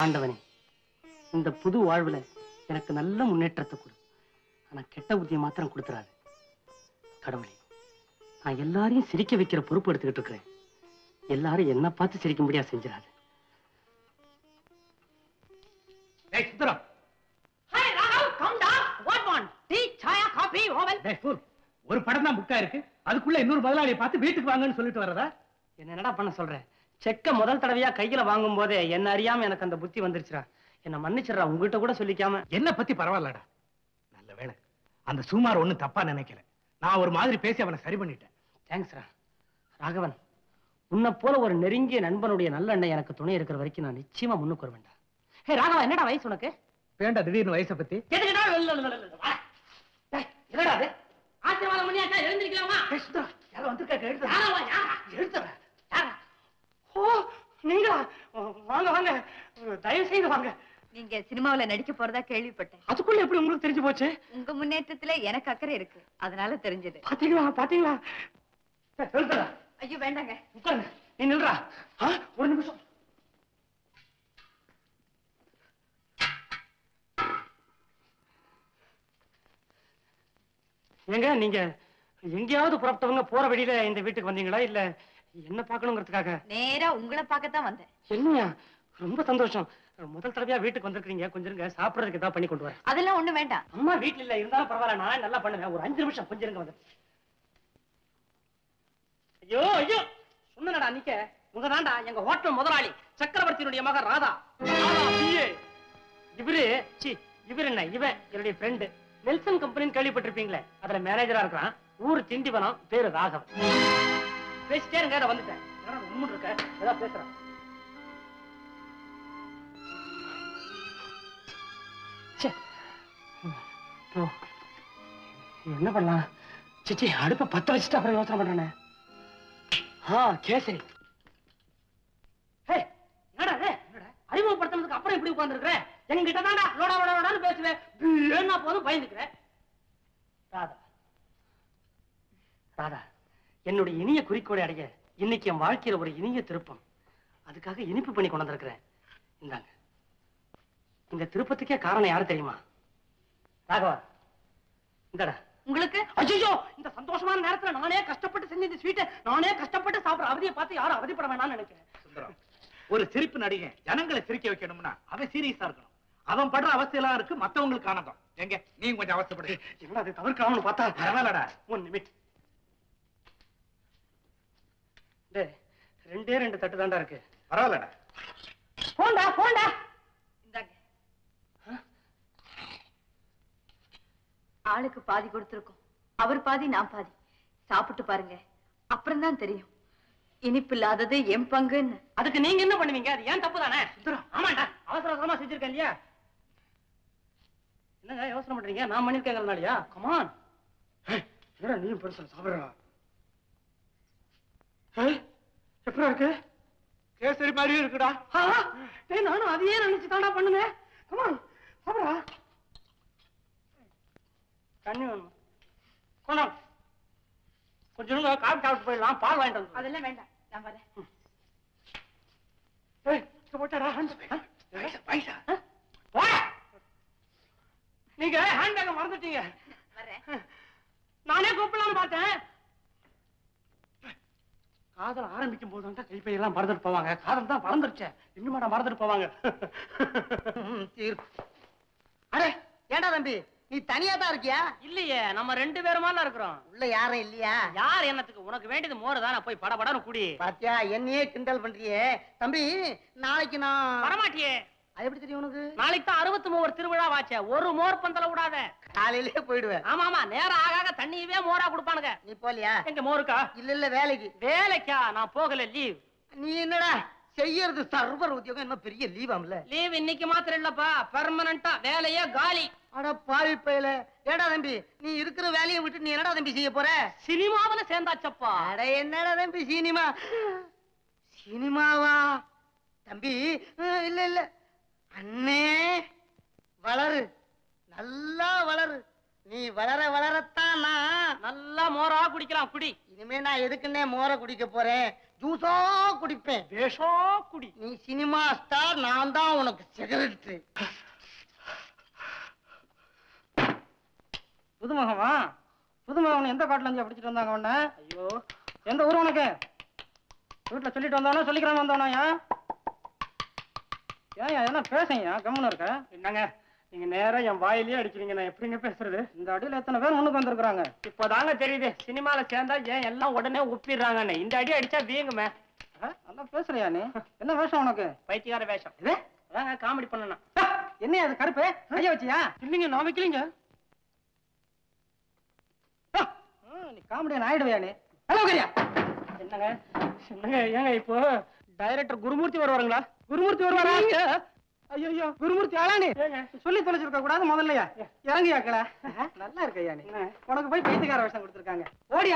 ஆண்டவனே இந்த புது வாழ்வுல எனக்கு நல்ல முன்னேற்றத்தை கொடு ஆனா கெட்ட புத்தியை மாத்திரம் கொடுத்துறாது கடவுளே நான் எல்லாரையும் சிரிக்க வைக்கிற பொறுப்பு எடுத்துக்கிட்டு இருக்கிறேன் எல்லாரும் என்ன பார்த்து சிரிக்கும்படியா செஞ்சிடாது டேய் Sundaram Hi, Raghav, come down. What want? Tea, chaya, coffee, oven? டேய் fool. ஒரு படம் தான் புக்கா இருக்கு அதுக்குள்ள இன்னொரு முதலாளியை பார்த்து வீட்டுக்கு வாங்கன்னு சொல்லிட்டு வர்றதா என்னடா பண்ண சொல்ற செக்க முதல் தடவையா கையில வாங்கும் போதே என்ன அறியாம எனக்கு அந்த புத்தி வந்துருச்சுடா என்ன மன்னிச்சிடுறா உங்ககிட்ட கூட சொல்லிக்காம என்ன பத்தி பரவாயில்லடா நல்ல வேளை அந்த சுமார் ஒண்ணும் தப்பா நினைக்கல நான் ஒரு மாதிரி பேசி அவனை சரி பண்ணிட்டேன் தேங்க்ஸ்ரா ராகவன் உன்னை போல ஒரு நெருங்கிய நண்பனுடைய நல்ல எண்ணெய் எனக்கு துணை இருக்கிற வரைக்கும் நான் நிச்சயமா முன்னுக்கு வருவேன்டா ஹே ராகவா என்னடா வயசு உனக்கு வேண்டா திடீர்னு வயசை பத்தி கேட்டுக்கிட்டா இல்ல, இல்ல, இல்ல, இல்ல, வா. டேய், என்னடா அது ஆசீர்வாதம் பண்ணியாச்சா எழுந்திருக்கலாமா டேய் சுந்தரம் யாரோ வந்திருக்காங்க எழுதுறா. யாரா யாரா எழுதுறா. யாரா ஓ நீங்களா வாங்க வாங்க தயவு செய்து வாங்க நீங்க சினிமாவுல நடிக்க போறதா கேள்விப்பட்டேன் அதுக்குள்ள எப்படி உங்களுக்கு தெரிஞ்சு போச்சு உங்க முன்னேற்றத்துல எனக்கு அக்கறை இருக்கு அதனால தெரிஞ்சது பாத்தீங்களா பாத்தீங்களா ஏய், எழுதுடா ஐயோ வேண்டாங்க உட்காருங்க நீ நில்றா ஆ, ஒரு நிமிஷம் ஏங்க நீங்க எங்கேயாவது புறப்பட்டவங்க போற வழியில இந்த வீட்டுக்கு வந்தீங்களா இல்ல என்ன பார்க்கணுங்கிறதுக்காக நேரா உங்களை பார்க்கத்தான் வந்தேன் என்னையா ரொம்ப சந்தோஷம் முதல் தடவையா வீட்டுக்கு வந்திருக்கீங்க கொஞ்சம் இருங்க சாப்பிடறதுக்கு ஏதாவது பண்ணி கொண்டு வரேன் அதெல்லாம் ஒண்ணு வேண்டாம் அம்மா வீட்டுல இல்ல இருந்தாலும் பரவாயில்ல நான் நல்லா பண்ணுவேன் ஒரு அஞ்சு நிமிஷம் கொஞ்சம் இருங்க வந்து ஐயோ ஐயோ சொன்னடா நிக்க உங்க தாண்டா எங்க ஹோட்டல் முதலாளி சக்கரவர்த்தியினுடைய மகன் ராதா ராதா பிஏ இவரு சி இவர் என்ன இவன் என்னுடைய ஃப்ரெண்டு நெல்சன் கம்பெனின்னு கேள்விப்பட்டிருப்பீங்களே அதுல மேனேஜரா இருக்கிறான் ஊர் திண்டிவனம் பேரு ராகவன் பேசிட்டே இருங்க நான் வந்துட்டேன் என்னடா உம்முன்னு இருக்க ஏதாவது பேசுறேன் ச்சே. ஓ. என்ன பண்ணலாம் சிச்சி அடுப்ப பத்த வச்சுட்டு அப்புறம் யோசனை பண்றானே ஆ கேசரி ஏய், என்னடா இது? அறிமுகப்படுத்தினதுக்கு அப்புறம் இப்படி உட்கார்ந்துருக்கிற என்கிட்ட தான்டா லோடா லோடா லோடான்னு பேசுவேன் என்ன போதும் பயந்துக்கிறேன் ராதா ராதா என்னுடைய இனிய குறிக்கோளை அடைய இன்னைக்கு என் வாழ்க்கையில ஒரு இனிய திருப்பம் அதுக்காக இனிப்பு பண்ணி கொண்டு வந்திருக்கிறேன் இந்தாங்க இந்த திருப்பத்துக்கே காரணம் யாரு தெரியுமா ராகவா இந்தடா உங்களுக்கு ஐயோ இந்த சந்தோஷமான நேரத்துல நானே கஷ்டப்பட்டு செஞ்ச இந்த ஸ்வீட்டை நானே கஷ்டப்பட்டு சாப்பிடுற அவதியை பார்த்து யாரும் அவதிப்பட வேணாம்னு நினைக்கிறேன் சுந்தரம் ஒரு சிரிப்பு நடிகன் ஜனங்களை சிரிக்க வைக்கணும்னா அவன் சீரியஸா இருக்கணும் அவன் படுற அவஸ்தையெல்லாம் இருக்கு மத்தவங்களுக்கு ஆனந்தம் எங்க நீங்க கொஞ்சம் அவஸ்தைப்படு என்ன அது தவிர்க்கலாம்னு பார்த்தா பரவாயில்லடா ஒன் நிமிட் டேய் ரெண்டே ரெண்டு தட்டு தாண்டா இருக்கு பரவாயில்லடா போண்டா போண்டா இந்தாங்க ஆளுக்கு பாதி கொடுத்துருக்கோம் அவர் பாதி நான் பாதி சாப்பிட்டு பாருங்க அப்புறம் தான் தெரியும் இனிப்பு இல்லாதது என் பங்குன்னு அதுக்கு நீங்க என்ன பண்ணுவீங்க அது ஏன் தப்பு தானே ஆமாண்டா அவசர அவசரமா செஞ்சிருக்கேன் இல்லையா என்னங்க யோசனை பண்றீங்க நான் பண்ணிருக்கேங்கிறனாலயா கமான் என்னடா நீயும் பெருசா சாப்பிடுறா எப்படி இருக்கு கேசரி மாதிரியும் இருக்குடா ஆ, டேய் நானும் அதையே நினைச்சு தாண்டா பண்ணுனேன் கமான் சாப்பிடுறா தண்ணி வேணும் கொண்டா கொஞ்சம் இருங்க, காபி சாப்பிட்டு போயிடலாம் பால் வாங்கிட்டு வந்து அதெல்லாம் வேண்டாம் நான் வரேன் ஏய், இங்க போட்டாடா hand bag. பைசா பைசா ஆ? வா. நீங்க ஹேண்ட் பேக்க மறந்துட்டீங்க வரேன் நானே கூப்பிடலாம்னு பார்த்தேன் காதல் ஆரம்பிக்கும் போது தான் கைப்பையெல்லாம் மறந்துட்டு போவாங்க காதல் தான் மறந்துருச்சே இன்னுமாடா மறந்துட்டு போவாங்க அடே ஏடா தம்பி நீ தனியா தான் இருக்கியா இல்லையே நம்ம ரெண்டு பேருமா இருக்கிறோம் உள்ள யாரும் இல்லையா யார் என்னத்துக்கு உனக்கு வேண்டியது மோரு தான் போய் படபடன்னு குடி பாத்தியா என்னையே கிண்டல் பண்றியே தம்பி நாளைக்கு நான் வரமாட்டியே அது எப்படி தெரியும் உனக்கு நாளைக்கு தான் அறுபத்தி மூவர் திருவிழா வாச்சே ஒரு மோர் பந்தல விடாத காலையிலே போயிடுவேன் ஆமா ஆமா நேரம் ஆக ஆக தண்ணியவே மோரா கொடுப்பானுங்க நீ போலியா எங்க மோருக்கா இல்ல இல்ல வேலைக்கு வேலைக்கா நான் போகல லீவ் நீ என்னடா செய்யறது சர்வர் உத்தியோகம் என்ன பெரிய லீவாம்ல லீவ் இன்னைக்கு மாத்திரம் இல்லப்பா பெர்மனண்டா வேலையே காலி அட பாவி பயல ஏடா தம்பி நீ இருக்கிற வேலையை விட்டு நீ என்னடா தம்பி செய்ய போற சினிமாவுல சேர்ந்தாச்சப்பா அட என்னடா தம்பி சினிமா சினிமாவா தம்பி அஹ், இல்ல இல்ல அண்ணே வளரு நல்லா வளரு நீ வளர வளரத்தான் நான் நல்லா மோரா குடிக்கலாம் குடி இனிமே நான் எதுக்குன்னே மோரை குடிக்க போறேன் ஜூஸா குடிப்பேன் வேஷா குடி நீ சினிமா ஸ்டார் நான் தான் உனக்கு செக்ரட்டரி புதுமுகமா புதுமுகம் எந்த காட்டுல இருந்து பிடிச்சிட்டு வந்தாங்க உன்ன ஐயோ எந்த ஊர் உனக்கு வீட்டுல சொல்லிட்டு வந்தானோ சொல்லிக்கிறாம வந்தானோ ஏன் ஏன் என்ன பேசுங்க கம்முன்னு இருக்க என்னங்க நீங்க நேரா என் வாயிலேயே அடிக்கிறீங்க நான் எப்படிங்க பேசுறது இந்த அடியில எத்தனை பேர் முன்னுக்கு வந்திருக்கிறாங்க இப்போதாங்க தெரியுது சினிமால சேர்ந்தா ஏன் எல்லாம் உடனே ஒப்பிடுறாங்கன்னு இந்த அடி அடிச்சா வீங்குமே ஆ, நல்லா பேசுறியா நீ என்ன வேஷம் உனக்கு பைத்தியக்கார வேஷம் இது அதாங்க காமெடி பண்ணணும் என்ன அது கருப்பு கைய வச்சியா இல்லைங்க நான் வைக்கலீங்க ஆ, நீ காமெடியன் ஆயிடுவியா நீ ஹலோ கரியா என்னங்க என்னங்க ஏங்க இப்போ டைரக்டர் குருமூர்த்தி வருவாருங்களா குருமூர்த்தி வருவாரா ஐயோ குருமூர்த்தி ஆளா நீ ஏங்க சொல்லி தொலைச்சிருக்க கூடாது முதல்லயா இறங்கியா கிள நல்லா இருக்கையா நீ என்ன? உனக்கு போய் பைத்தியக்கார வேஷம் கொடுத்துருக்காங்க ஓடியா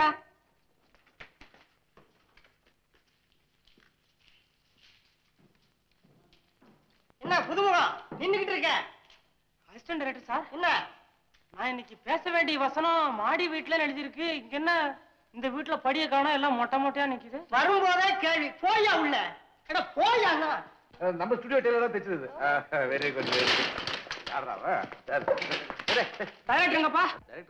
என்ன புதுமுகம் நின்னுகிட்டு இருக்க அசிஸ்டன்ட் டைரக்டர் சார் என்ன நான் இன்னைக்கு பேச வேண்டிய வசனம் மாடி வீட்டுல எழுதியிருக்கு இங்க என்ன இந்த வீட்டுல படிய காணோம் எல்லாம் மொட்டை மொட்டையா நிக்குது வரும்போதே கேள்வி போயா உள்ள எட போயா நம்ம ஸ்டுடியோ டெய்லர் தான் தைச்சது வெரி குட் வெரி குட் யாரா டைரக்டருங்கப்பா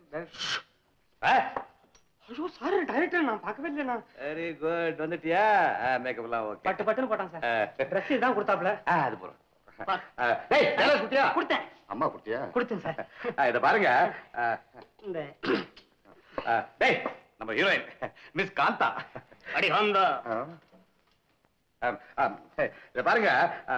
ஐயோ சார் டைரக்டர் நான் பார்க்கவே இல்லை நான் வெரி குட் வந்துட்டியா மேக்கப் எல்லாம் ஓகே பட்டு பட்டுன்னு போட்டான் சார் ட்ரெஸ் தான் கொடுத்தாப்ல அது போறோம் டேய் டெய்லர் குட்டியா கொடுத்தேன் அம்மா குட்டியா கொடுத்தேன் சார் இத பாருங்க ஆ, இந்த ஆ, டேய் நம்ம ஹீரோயின் மிஸ் காந்தா அடி வந்தா இத பாருங்க ஆ,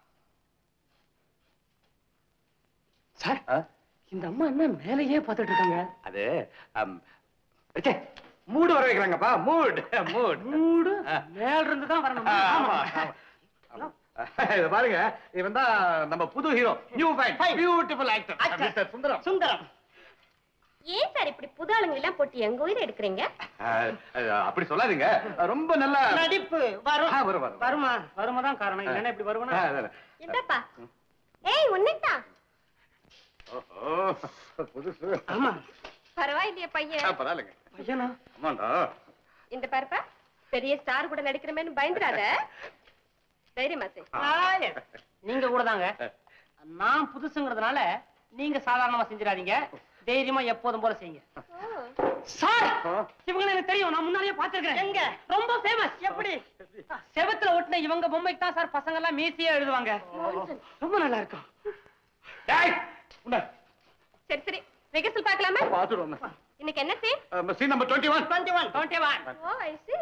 சார் ஆ, இந்த அம்மா என்ன மேலேயே பார்த்துட்டு இருக்காங்க அது அம், இருக்கே மூடு வர வைக்கிறாங்கப்பா மூட் மூட் மூடு மேல இருந்து தான் வரணும் ஆமா ஆமா. இத பாருங்க இவன் தான் நம்ம புது hero new fine beautiful actor mister Sundaram Sundaram ஏன் சார் இப்படி புது ஆளுங்க எல்லாம் போட்டு எங்க உயிரை எடுக்கிறீங்க ஆ, அப்படி சொல்லாதீங்க ரொம்ப நல்ல நடிப்பு வரும் ஆ, வரும் வரும் வருமா வருமா தான் காரணம் இல்லைன்னா இப்படி ஆ, வருவனா அதான். இந்தப்பா ஏய் உன்னைத்தான் ஓஹோ, புதுசு ஆமா பரவாயில்லையே ஆ, பையன் பரவாயில்லைங்க பையனா ஆமாண்டா இந்த பாருப்பா பெரிய ஸ்டார் கூட நடிக்கிறமேன்னு பயந்துடாத தைரியமா செய் ஆயே. நீங்க கூட தாங்க நான் புதுசுங்கிறதுனால நீங்க சாதாரணமா செஞ்சிடாதீங்க தைரியமா எப்போதும் போல செய்யுங்க சார் இவங்க எனக்கு தெரியும் நான் முன்னாடியே பாத்துருக்கேன் எங்க? ரொம்ப ஃபேமஸ் எப்படி செவத்துல ஒட்டின இவங்க பொம்மைக்கு தான் சார் பசங்க எல்லாம் மீசியா எழுதுவாங்க ரொம்ப நல்லா இருக்கும் டேய் உன்னை சரி சரி ரிகர்சல் பார்க்கலாமா பாத்துடுவோம் இன்னைக்கு என்ன scene scene number twenty one twenty one twenty one oh I see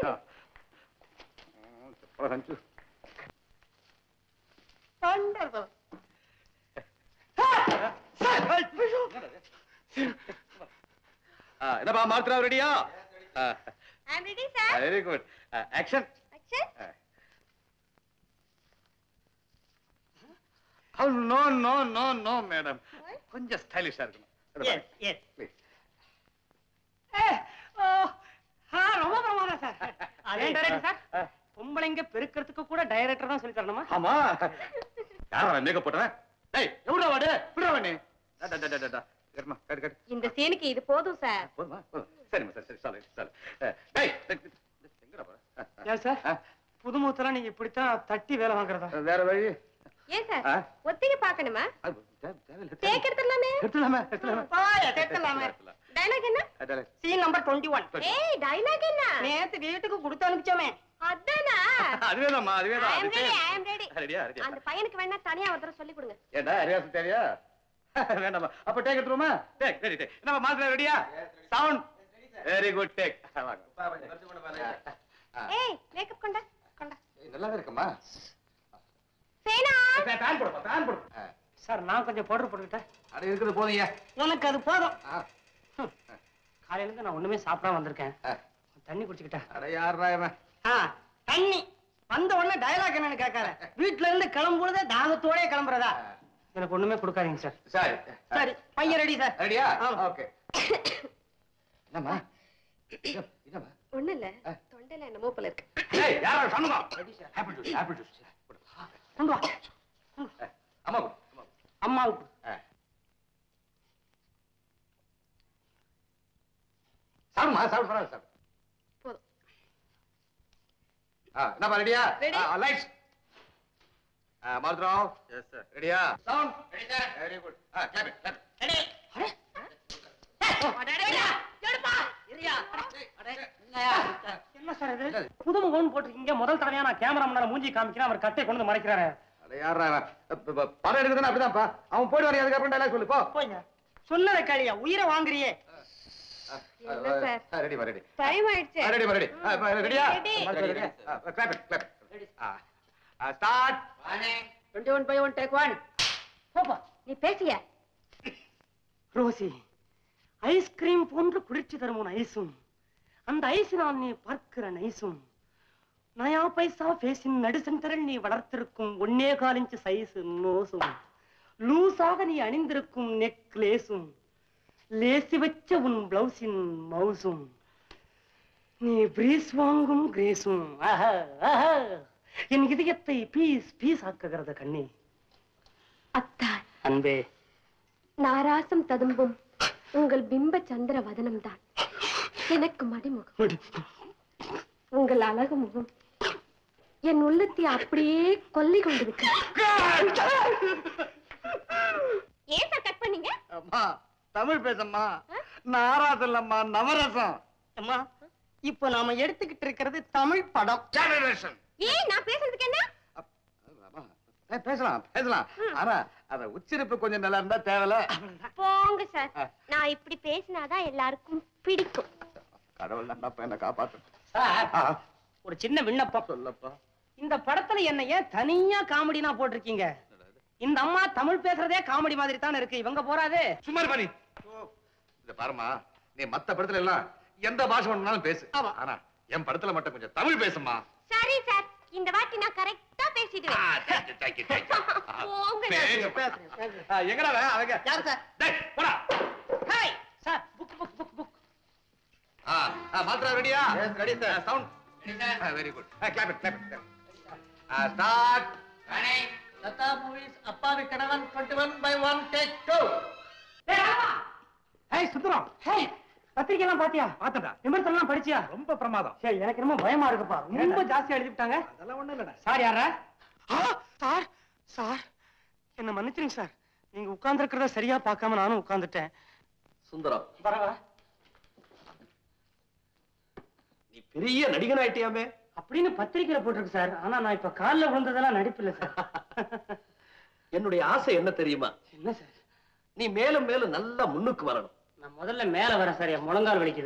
என்னப்பா மாத்திரா ரெடியா I'm ready sir very good action action no no no no madam கொஞ்சம் ஸ்டைலிஷா இருக்கணும் எஸ் எஸ் ப்ளீஸ் ரொம்ப பிரமாதம் சார் அதே டைரக்டர் சார் பொம்பளைங்க பெருக்கிறதுக்கு கூட டைரக்டர் தான் சொல்லி தரணுமா ஆமா யாரா மேக்கப் போட்டவன் டேய் எவ்வளவு வாடு விடுறா நீ டா, டா, டா, டா, டா, டா. இரும்மா, கட்டு, கட்டு. இந்த சீனுக்கு இது போதும் சார் போதுமா போதும் சரிம்மா சரி சரி சாலை சாலை டேய் டேய், எங்கடா போற ஏன் சார் ஆ, புதுமுகத்தெல்லாம் நீங்க இப்படித்தான் தட்டி வேலை வாங்குறதா வேற வழி ஏன் சார் ஆ? ஒத்திகை பார்க்கணுமா அது தேவை- தேவையில்லை, டேக் தேவையில்லை. எடுத்துடலாமே எடுத்துடலாமே எடுத்துடலாமே போயா கேட்கலாமே எடுத்துடலாம். டைலாக் என்ன அதானே. சீன் நம்பர் டுவெண்ட்டி ஒன் ஏய் டைலாக் என்ன நேத்து வீட்டுக்கு கொடுத்து அனுப்பிச்சோமே அதானா அதுவேதாம்மா அதுவேதான் I am அது ready, சரி. I am ready. ரெடியா ரெடியா அந்த பையனுக்கு வேணா தனியா ஒரு தடவை சொல்லி கொடுங்க ஏண்டா ரியாசம் தேவையா வேண்டாமா அப்ப டேக் எடுத்துருமா டேக் ரெடி டேக் நம்ம மாத்திரை ரெடியா சவுண்ட் வெரி குட் டேக் ஏய் மேக்கப் கொண்டா கொண்டா நல்லா இருக்குமா சேனா பேன் போடுப்பா பேன் போடு சார் நான் கொஞ்சம் பவுடர் போட்டுக்கிட்டேன் அட இருக்குது போதுங்க எனக்கு அது போதும் காலையில இருந்து நான் ஒண்ணுமே சாப்பிடாம வந்திருக்கேன் தண்ணி குடிச்சுக்கிட்டேன் அட யாரா இவன் ஆ தண்ணி வந்த உடனே டயலாக் என்னன்னு கேட்காத வீட்டுல இருந்து கிளம்புறதே தாகத்தோடயே கிளம்புறதா எனக்கு ஒண்ணுமே கொடுக்காதீங்க சார் சரி சரி பையன் ரெடி சார் ரெடியா ஆ. ஓகே என்னம்மா என்னம்மா ஒண்ணு இல்ல தொண்டையில என்னமோ போல இருக்கு ஏய் யாரா Shanmugam apple juice apple juice கொண்டு வா அம்மா கொடு, அம்மா கொடு. அம்மாவுக்கு ஆ. சாப்பிடுமா சாப்பிடு பரவாயில்ல சாப்பிடு போதும் என்னப்பா ரெடியா Ready. லைட்ஸ் மாருத்ராவ் எஸ் சார் ரெடியா sound ready sir very good clap it clap என்ன சார் இது புது முகம் போட்டிருக்கீங்க முதல் தடவையா நான் கேமரா முன்னால மூஞ்சி காமிக்கிறேன் அவர் கட்டை கொண்டு வந்து மறைக்கிறாரு அட யாரா இவன்? ப- ப- படம் எடுக்குதுன்னா அப்படிதான்ப்பா அவன் போயிட்டு வரீங்க அதுக்கப்புறம் டைலாக் சொல்லு போ போய்ங்க சொன்னதை கேளியா உயிரை வாங்குறியே என்ன சார்? ரெடி ரெடி டைம் ஆயிடுச்சு ரெடி ரெடி ரெடியா Ready. Clap it clap start twenty one by one take one போப்பா நீ பேசிய ரோசி ஐஸ்கிரீம் போன்று குளிர்ச்சி தரும் உன் ஐஸும் அந்த ஐஸினால் நீ பார்க்கிற நைஸும் நயா பைசா பேசின் நடுசென்டரில் நீ வளர்த்திருக்கும் ஒன்னே கால் இன்ச்சு சைஸ் நோசும் லூசாக நீ அணிந்திருக்கும் நெக்லேஸும் லேசி வச்ச உன் பிளவுஸின் மவுசும் நீ பிரீஸ் வாங்கும் கிரேஸும் ஆஹா, ஆஹா. என் இதயத்தை பீஸ் பீஸ் ஆக்குகிறது கண்ணே அத்தான் அன்பே நாராசம் ததும்பும் உங்கள் பிம்ப சந்திர வதனம் தான் எனக்கு மடிமுகம் உங்கள் அழகு முகம் என் உள்ளத்தை அப்படியே கொல்லி கொண்டிருக்க ஏன் சார் கட் பண்ணீங்க அம்மா தமிழ் பேசம்மா நாராசம் இல்லம்மா நவரசம் அம்மா இப்போ நாம எடுத்துக்கிட்டு இருக்கிறது தமிழ் படம் ஜெனரேஷன் ஏன் நான் பேசுறதுக்கு என்ன பேசலாம் பேசலாம் ஆனா அத உச்சரிப்பு கொஞ்சம் நல்லா இருந்தா தேவையில்ல போங்க சார் நான் இப்படி பேசினாதான் எல்லாருக்கும் பிடிக்கும் கடவுள் நன்னப்ப என்ன காப்பாத்து சார் ஆ, ஒரு சின்ன விண்ணப்பம் சொல்லப்பா இந்த படத்துல என்ன ஏன் தனியா காமெடினா போட்டிருக்கீங்க இந்த அம்மா தமிழ் பேசுறதே காமெடி மாதிரி தான் இருக்கு இவங்க போறாது சும்மா இரு பாரு. இத பாருமா நீ மத்த படத்துல எல்லாம் எந்த பாஷை வேணும்னாலும் பேசு ஆனா என் படத்துல மட்டும் கொஞ்சம் தமிழ் பேசுமா சரி சார் இந்த வாட்டி நான் கரெக்டா பேசிடுவேன் போங்க நான். எங்கடா அவன்? அவங்க யார் சார் டேய், போடா hi sir book book book book ஆ, ஆ, மாத்திரா ரெடியா ready sir sound very good clap it clap it start Latha movies Appavi Kanavan twenty one by one take two ஏய் சுந்தரம் ஹேய் பத்திரிக்கை எல்லாம் பாத்தியா பாத்தடா விமர்சனம் எல்லாம் படிச்சியா ரொம்ப பிரமாதம் சரி எனக்கு ரொம்ப பயமா இருக்குப்பா ரொம்ப ஜாஸ்தியா எழுதிட்டாங்க அதெல்லாம் ஒண்ணு இல்லடா சார் யாரா சார் சார் என்ன மன்னிச்சிருங்க சார் நீங்க உட்கார்ந்துருக்கிறத சரியா பார்க்காம நானும் உட்கார்ந்துட்டேன் சுந்தரம் பரவா நீ பெரிய நடிகன் ஆயிட்டியாமே அப்படின்னு பத்திரிக்கையில போட்டிருக்கு சார் ஆனா நான் இப்ப கால்ல விழுந்ததெல்லாம் நடிப்பில்ல சார் என்னுடைய ஆசை என்ன தெரியுமா என்ன சார் நீ மேலும் மேலும் நல்லா முன்னுக்கு வரணும் நான் முதல்ல மேல வரேன் சார் என் முழங்கால் வலிக்குது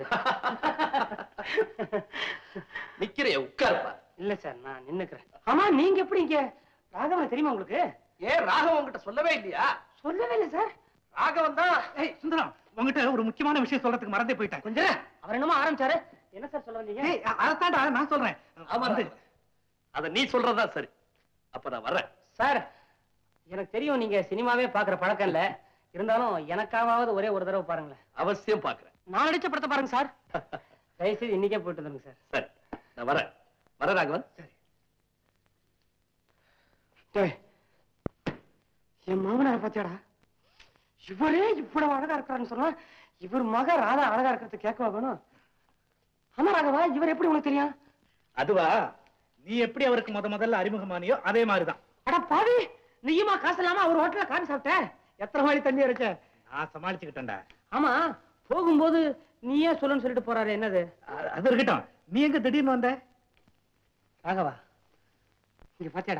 நிக்கிறைய உட்காருப்பா இல்ல சார் நான் நின்னுக்கிறேன் ஆமா நீங்க எப்படி இங்க ராகவன் தெரியுமா உங்களுக்கு ஏன் ராகவன் உன்கிட்ட சொல்லவே இல்லையா சொல்லவே இல்லை சார் ராகவன் தான் ஏய் சுந்தரம் உங்ககிட்ட ஒரு முக்கியமான விஷயம் சொல்றதுக்கு மறந்தே போயிட்டேன் கொஞ்சம் இரு. அவர் என்னமோ ஆரம்பிச்சாரு என்ன சார் சொல்ல வந்தீங்க ஏய் அதைத்தாண்டா நான் சொல்றேன் ஆமா வந்து அத நீ சொல்றதா சரி அப்ப நான் வர்றேன் சார் எனக்கு தெரியும் நீங்க சினிமாவே பாக்குற பழக்கம் இல்ல இருந்தாலும் எனக்காவது ஒரே ஒரு தடவை பாருங்களேன் அவசியம் பாக்குறேன் நான் நடிச்ச படத்தை பாருங்க சார் தயவுசெய்து இன்னைக்கே போயிட்டு வந்துருங்க சார் சரி நான் வரேன் வரேன் ராகவன் டேய், என் மாமனாரை பாத்தியாடா இவரே இவ்வளவு அழகா இருக்கிறான்னு சொன்னா இவர் மக ராதா அழகா இருக்கிறது கேட்கவா வேணும் ஆமா ராகவா இவர் எப்படி உனக்கு தெரியும் அதுவா நீ எப்படி அவருக்கு முத முதல்ல அறிமுகமானியோ அதே மாதிரிதான் அட பாவி நீயுமா காசு இல்லாம அவர் ஹோட்டல்ல காபி சாப்பிட்ட எத்தனை மணி தண்ணி அரைச்ச நான் சமாளிச்சுக்கிட்டேன்டா ஆமா போகும்போது நீயே சொல்லுன்னு சொல்லிட்டு போறாரு என்னது அ- அது இருக்கட்டும் நீ எங்க திடீர்னு வந்த ராகவா இங்க பாத்தியாடா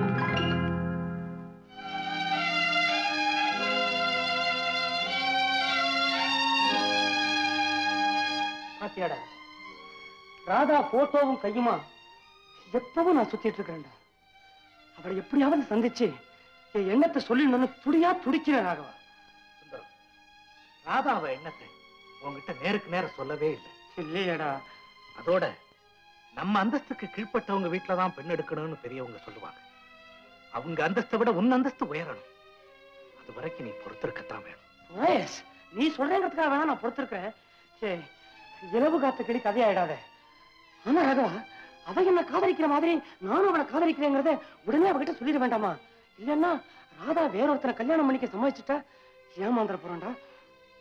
பாத்தியாடா ராதா போட்டோவும் கையுமா எப்பவும் நான் சுத்திட்டு இருக்கிறேன்டா அவளை எப்படியாவது சந்திச்சு என் எண்ணத்தை சொல்லிடணும்னு துடியா துடிக்கிறேன் ராகவா சுந்தரம் ராதா அவ எண்ணத்தை உன்கிட்ட நேருக்கு நேரம் சொல்லவே இல்லை இல்லையடா அதோட நம்ம அந்தஸ்துக்கு கீழ்ப்பட்டவங்க வீட்டுல தான் பெண் எடுக்கணும்னு பெரியவங்க சொல்லுவாங்க அவங்க அந்தஸ்தை விட உன் அந்தஸ்து உயரணும் அது வரைக்கும் நீ பொறுத்திருக்கத்தான் வேணும் மகேஷ் நீ சொல்றேங்கிறதுக்காக வேணா நான் பொறுத்திருக்கிறேன் சே இரவு காத்து கிளி கதையாயிடாத ஆனா ராகவா அவ என்ன காதலிக்கிற மாதிரி நானும் அவளை காதலிக்கிறேங்கிறத உடனே அவகிட்ட சொல்லிட வேண்டாமா இல்லன்னா ராதா வேற ஒருத்தனை கல்யாணம் பண்ணிக்க சம்மதிச்சுட்டா ஏமாந்துட போறான்டா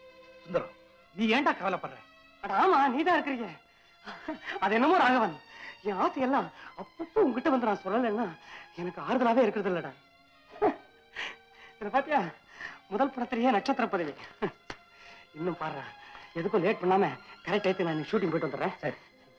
சுந்தரம் நீ ஏன்டா கவலைப்படுற அட ஆமா நீதான் இருக்கிறீங்க அது என்னமோ ராகவன் என் ஆசையெல்லாம் அப்பப்போ உங்ககிட்ட வந்து நான் சொல்லலைன்னா எனக்கு ஆறுதலாவே இருக்கிறது இல்லடா இதை பாத்தியா முதல் படத்திலேயே நட்சத்திர பதவி இன்னும் பாரு எதுக்கும் லேட் பண்ணாம கரெக்ட் டயத்துக்கு நான் ஷூட்டிங் போயிட்டு வந்துடுறேன் சரி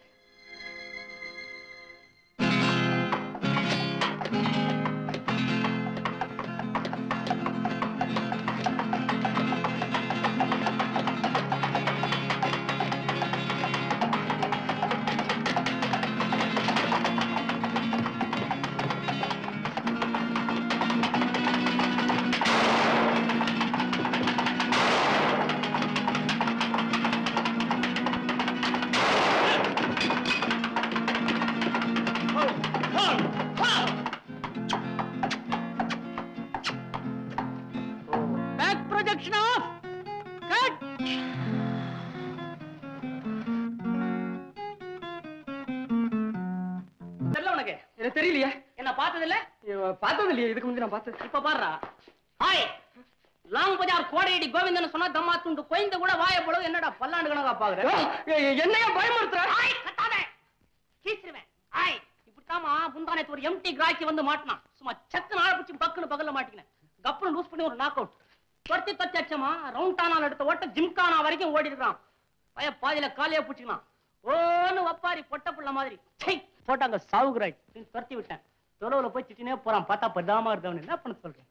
பேக் ப்ரொஜெக்ஷன் ஆஃப் கட் தெரியல உனக்கு எனக்கு தெரியலையே என்ன பார்த்தது இல்ல பார்த்தது இல்லையே இதுக்கு முந்தி நான் பார்த்தது இப்ப பாருடா ஹாய் லாங் பஜார் கோடையடி கோவிந்தன் சொன்னா தம்மா துண்டு கோயந்த கூட வாய போல என்னடா பல்லாண்டு கணக்கா பாக்குற என்னைய பயமுறுத்துற ஹாய் கட்டாத கீச்சிருவேன் ஹாய் இப்படித்தாமா முந்தானத்து ஒரு எம்டி கிராக்கி வந்து மாட்டினான் சும்மா சக்கு நாளை பிடிச்சி பக்குன்னு பகல்ல மாட்டிக்கினேன் கப்புன்னு லூஸ் பண்ணி ஒரு நாக் அவுட் தொட்டி தொத்தி அச்சமா ரவுண்ட் டானால் எடுத்த ஓட்ட ஜிம்கானா வரைக்கும் ஓடி இருக்கான் பய பாதியில காலியா பிடிச்சிக்கலாம் ஓன்னு வப்பாரி பொட்ட புள்ள மாதிரி சை போட்டாங்க சாவுகிறாய் துரத்தி விட்டேன் தொலைவுல போய் திட்டினே போறான் பார்த்தா பதாமா இருந்தவன் என்ன பண்ண சொல்றேன்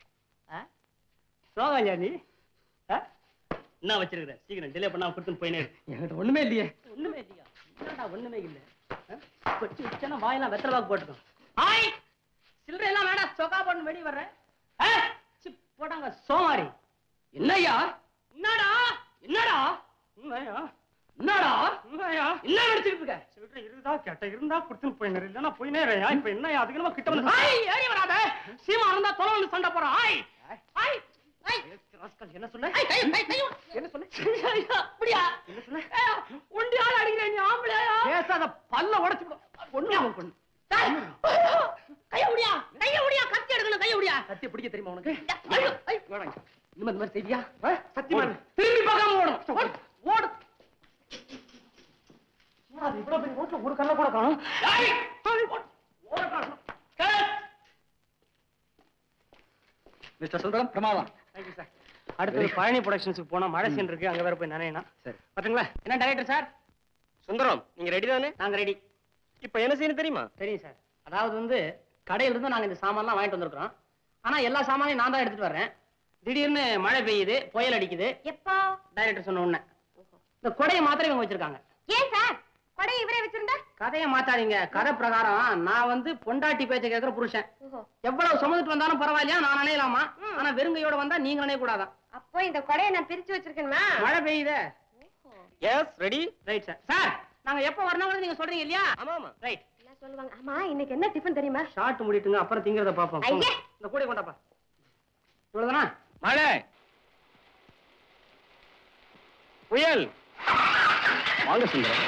சோகாயா நீ ஆ? என்ன வச்சிருக்கிற சீக்கிரம் டிலே பண்ணாம கொடுத்துன்னு போயினே என்கிட்ட ஒண்ணுமே இல்லையே ஒண்ணுமே இல்லையா என்னடா ஒண்ணுமே இல்ல ஆ? கொட்டி வச்சனா வாயெல்லாம் வெத்தலை பாக்கு போட்டுக்கும் ஹாய் சில்லறை எல்லாம் வேணா சொகா பண்ணு வெளிய வர்றேன் ஆ? சி, போட்டாங்க சோமாரி என்னய்யா என்னடா என்னடா என்னய்யா என்னடா என்னய்யா என்ன நடிச்சிட்டு இருக்க சில்லறை இருந்தா கேட்ட இருந்தா கொடுத்துன்னு போயினரு இல்லனா போயினே இருயா இப்ப என்னய்யா அதுக்கு நம்ம கிட்ட வந்து ஹாய் ஏறி வராத சீமா இருந்தா தொலைவில் சண்டை போறான் ஹாய் ஹாய் ஹாய் ராஸ்கல் என்ன சொன்ன என்ன சொன்ன அப்படியா என்ன சொன்ன ஒண்டி ஆள் அடிக்கிறேன் நீ ஆம்பளையா பேசாத பல்ல உடைச்சு விடும் ஒண்ணு அவன் கொண்டு கைய முடியா கைய முடியா கத்தி எடுக்கணும் கைய முடியா கத்தி பிடிக்க தெரியுமா உனக்கு ஐயோ, ஐயோ, வேணாங்க. இனிமே இந்த மாதிரி செய்வியா சத்தியமா திரும்பி பார்க்காம ஓடும் ஓடு, ஓடு என்னடா இது இவ்வளவு பெரிய ரோட்ல ஒரு கல்ல கூட காணும் மிஸ்டர் சுந்தரம் பிரமாதம் தேங்க்யூ சார் அடுத்தது பழனி ப்ரொடக்ஷன்ஸ்க்கு போனா மழை சீன் இருக்கு அங்க வேற போய் நினைனா சரி. பாத்தீங்களா என்ன டைரக்டர் சார் சுந்தரம் நீங்க ரெடி தானே நாங்க ரெடி இப்ப என்ன செய்யணும் தெரியுமா தெரியும் சார் அதாவது வந்து கடையில இருந்து நாங்க இந்த சாமான்லாம் வாங்கிட்டு வந்திருக்கிறோம் ஆனா எல்லா சாமானையும் நான் தான் எடுத்துட்டு வர்றேன் திடீர்னு மழை பெய்யுது புயல் அடிக்குது எப்போ டைரக்டர் சொன்ன உடனே இந்த கொடையை மாத்திரம் இவங்க வச்சிருக்காங்க ஏன் சார் கொடை இவரே வச்சிருந்தா கதையை மாத்தாதீங்க கதை பிரகாரம் நான் வந்து பொண்டாட்டி பேச்ச கேட்கிற புருஷன் எவ்வளவு சுமந்துட்டு வந்தாலும் பரவாயில்லையா நான் நினையலாமா ஆனா வெறுங்கையோட வந்தா நீங்க நினைய கூடாதான் அப்போ இந்த கொடையை நான் பிரிச்சு வச்சிருக்கேனுமா மழை பெய்யுதே yes ready right sir sir நாங்க எப்ப வரணும்னு நீங்க சொல்றீங்க இல்லையா ஆமா ஆமா ரைட் என்ன சொல்லுவாங்க ஆமா இன்னைக்கு என்ன டிஃபன் தெரியுமா ஷார்ட் முடிட்டுங்க அப்புறம் திங்கிறத பாப்போம் போங்க. ஐயே. இந்த கூட கொண்டாப்பா இவ்வளவுதானா மழை புயல் வாங்க சுந்தரம்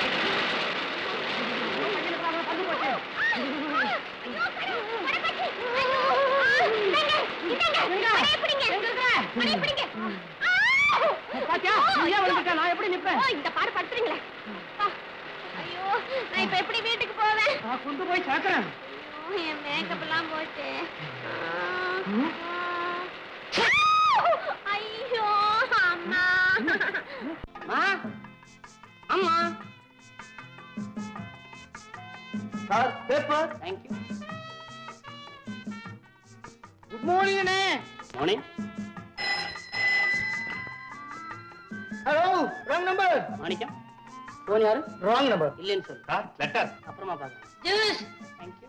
பாத்தியா நீயே வந்துட்ட நான் எப்படி நிப்பேன் இந்த பாடு படுத்துறீங்களே ஆ, ஐயோ நான் இப்ப எப்படி வீட்டுக்கு போவேன் நான் கொண்டு போய் சேர்க்கிறேன் ஐயோ, என் மேக்கப் எல்லாம் போச்சு ஐயோ அம்மா அம்மா அம்மா sir paper thank you good morning அண்ணே morning hello wrong number Manickam phone யாரு ராங் நம்பர் இல்லைன்னு சொல்லு சார் லெட்டர் அப்புறமா பார்க்கலாம் ஜூஸ் தேங்க்யூ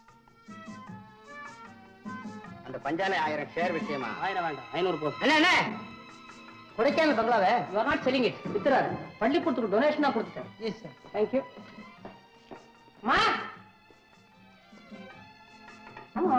அந்த பஞ்சாலை ஆயிரம் ஷேர் விஷயமா ஆயிரம் வேண்டாம் ஐநூறு போதும் என்ன என்ன கொடைக்கானல் பங்களாவே you are not selling it வித்துறாரு பள்ளிக்கூடத்துக்கு டொனேஷனா கொடுத்துட்டேன் எஸ் சார் தேங்க்யூ மா ஆமா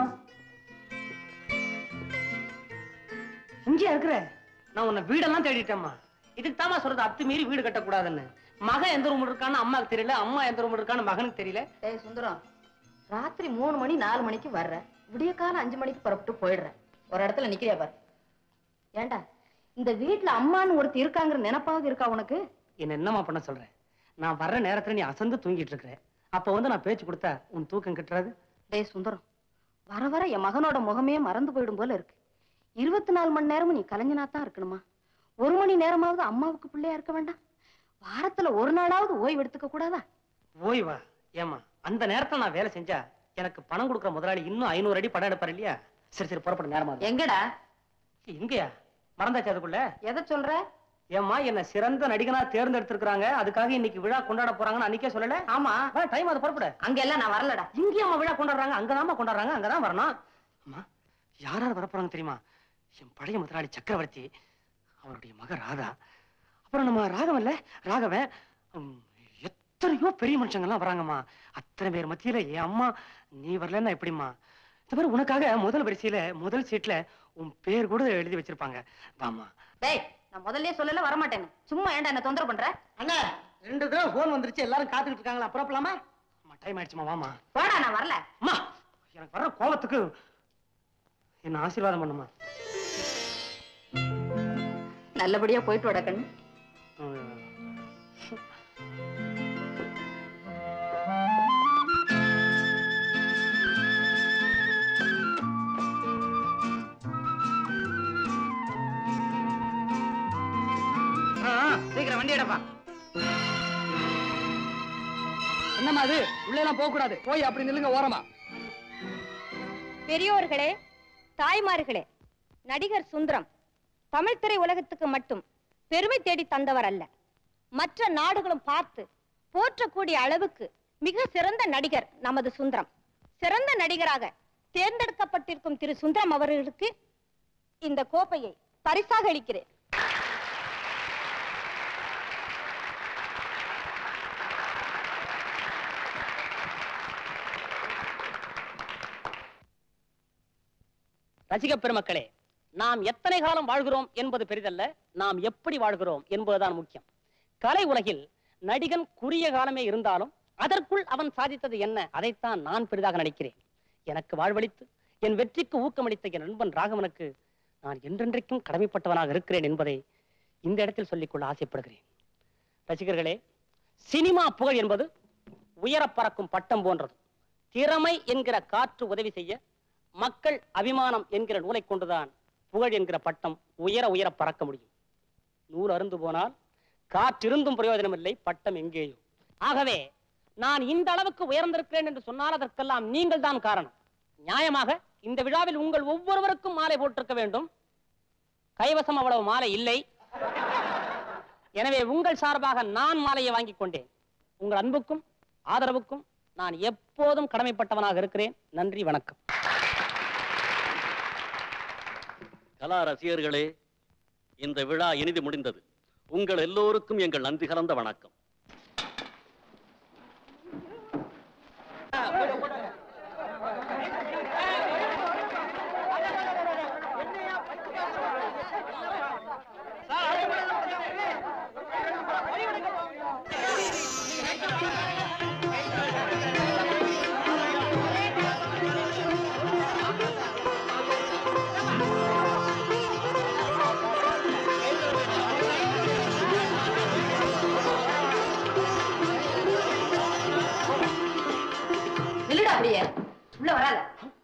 இங்கே இருக்கிற நான் உன்னை வீடெல்லாம் தேடிட்டேம்மா இதுக்கு தாமா சொல்றது அத்துமீறி வீடு கட்டக்கூடாதுன்னு மகன் எந்த ரூம் இருக்கான்னு அம்மாக்கு தெரியல அம்மா எந்த ரூம் இருக்கான்னு மகனுக்கு தெரியல ஏய் சுந்தரம் ராத்திரி மூணு மணி நாலு மணிக்கு வர்ற விடிய காலம் அஞ்சு மணிக்கு புறப்பட்டு போயிடுறேன் ஒரு இடத்துல நிக்கிறியா பாரு ஏண்டா இந்த வீட்டுல அம்மான்னு ஒருத்தி இருக்காங்கிற நினைப்பாவது இருக்கா உனக்கு என்ன என்னம்மா பண்ண சொல்ற நான் வர்ற நேரத்துல நீ அசந்து தூங்கிட்டு இருக்கிற அப்ப வந்து நான் பேச்சு கொடுத்தா உன் தூக்கம் கிட்டுறாது டேய் சுந்தரம் வர வர என் மகனோட முகமே மறந்து போயிடும் போல இருக்கு இருபத்தி நாலு மணி நேரமும் நீ கலைஞனா தான் இருக்கணுமா ஒரு மணி நேரமாவது அம்மாவுக்கு பிள்ளையா இருக்க வேண்டாம் வாரத்துல ஒரு நாளாவது ஓய்வு எடுத்துக்க கூடாதா ஓய்வா ஏமா அந்த நேரத்துல நான் வேலை செஞ்சா எனக்கு பணம் கொடுக்குற முதலாளி இன்னும் ஐநூறு அடி படம் எடுப்பார் இல்லையா சரி சரி புறப்பட நேரமா எங்கடா இங்கயா மறந்தாச்சு அதுக்குள்ள எதை சொல்ற ஏம்மா என்ன சிறந்த நடிகனா தேர்ந்தெடுத்திருக்காங்க அதுக்காக இன்னைக்கு விழா கொண்டாட போறாங்கன்னு அன்னைக்கே சொல்லல ஆமா டைம் அது புறப்பட அங்க எல்லாம் நான் வரலடா இங்கேயும் விழா கொண்டாடுறாங்க அங்கதாம்மா கொண்டாடுறாங்க அங்கதான் வரணும் அம்மா யார் யார் வரப்போறாங்க தெரியுமா என் பழைய முதலாளி சக்கரவர்த்தி அவருடைய மக ராதா அப்புறம் நம்ம ராகவன் இல்ல ராகவன் உம், எத்தனையோ பெரிய மனுஷங்க எல்லாம் வராங்கம்மா அத்தனை பேர் மத்தியில என் அம்மா நீ வரலன்னா எப்படிம்மா இந்த மாதிரி உனக்காக முதல் வரிசையில முதல் சீட்ல உன் பேர் கூட எழுதி வச்சிருப்பாங்க வாமா டேய் நான் முதல்லயே சொல்லல வரமாட்டேன்னு சும்மா ஏன்டா என்ன தொந்தரவு பண்ற அண்ணா ரெண்டு தடவை போன் வந்துருச்சு எல்லாரும் காத்துக்கிட்டு இருக்காங்களா புறப்படலாமா அம்மா டைம் ஆயிடுச்சுமா வாமா போடா நான் வரல அம்மா எனக்கு வர்ற கோபத்துக்கு என்ன ஆசீர்வாதம் பண்ணுமா நல்லபடியா போயிட்டு வாடா கண்ணு ஆ, ஆ, சீக்கிரம் வண்டி எடுப்பா என்னம்மா அது உள்ள எல்லாம் போக கூடாது போய் அப்படி நில்லுங்க ஓரமா பெரியோர்களே தாய்மார்களே நடிகர் சுந்தரம் தமிழ் திரை உலகத்துக்கு மட்டும் பெருமை தேடி தந்தவர் அல்ல மற்ற நாடுகளும் பார்த்து போற்றக்கூடிய அளவுக்கு மிக சிறந்த நடிகர் நமது சுந்தரம் சிறந்த நடிகராக தேர்ந்தெடுக்கப்பட்டிருக்கும் திரு சுந்தரம் அவர்களுக்கு இந்த கோப்பையை பரிசாக அளிக்கிறேன் ரசிக பெருமக்களே நாம் எத்தனை காலம் வாழ்கிறோம் என்பது பெரிதல்ல நாம் எப்படி வாழ்கிறோம் என்பதுதான் முக்கியம் கலை உலகில் நடிகன் குறுகிய காலமே இருந்தாலும் அதற்குள் அவன் சாதித்தது என்ன அதைத்தான் நான் பெரிதாக நினைக்கிறேன் எனக்கு வாழ்வளித்து என் வெற்றிக்கு ஊக்கமளித்த என் நண்பன் ராகவனுக்கு நான் என்றென்றைக்கும் கடமைப்பட்டவனாக இருக்கிறேன் என்பதை இந்த இடத்தில் சொல்லிக்கொள்ள ஆசைப்படுகிறேன் ரசிகர்களே சினிமா புகழ் என்பது உயரப் பறக்கும் பட்டம் போன்றது திறமை என்கிற காற்று உதவி செய்ய மக்கள் அபிமானம் என்கிற நூலை கொண்டுதான் புகழ் என்கிற பட்டம் உயர உயர பறக்க முடியும் நூல் அருந்து போனால் காற்றிருந்தும் பிரயோஜனம் இல்லை பட்டம் எங்கேயோ ஆகவே நான் இந்த அளவுக்கு உயர்ந்திருக்கிறேன் என்று சொன்னால் அதற்கெல்லாம் நீங்கள் தான் காரணம் நியாயமாக இந்த விழாவில் உங்கள் ஒவ்வொருவருக்கும் மாலை போட்டிருக்க வேண்டும் கைவசம் அவ்வளவு மாலை இல்லை எனவே உங்கள் சார்பாக நான் மாலையை வாங்கிக் கொண்டேன் உங்கள் அன்புக்கும் ஆதரவுக்கும் நான் எப்போதும் கடமைப்பட்டவனாக இருக்கிறேன் நன்றி வணக்கம் கலா ரசிகர்களே இந்த விழா இனிது முடிந்தது உங்கள் எல்லோருக்கும் எங்கள் நன்றி கலந்த வணக்கம் நில்லுடா அப்படியே உள்ள வராத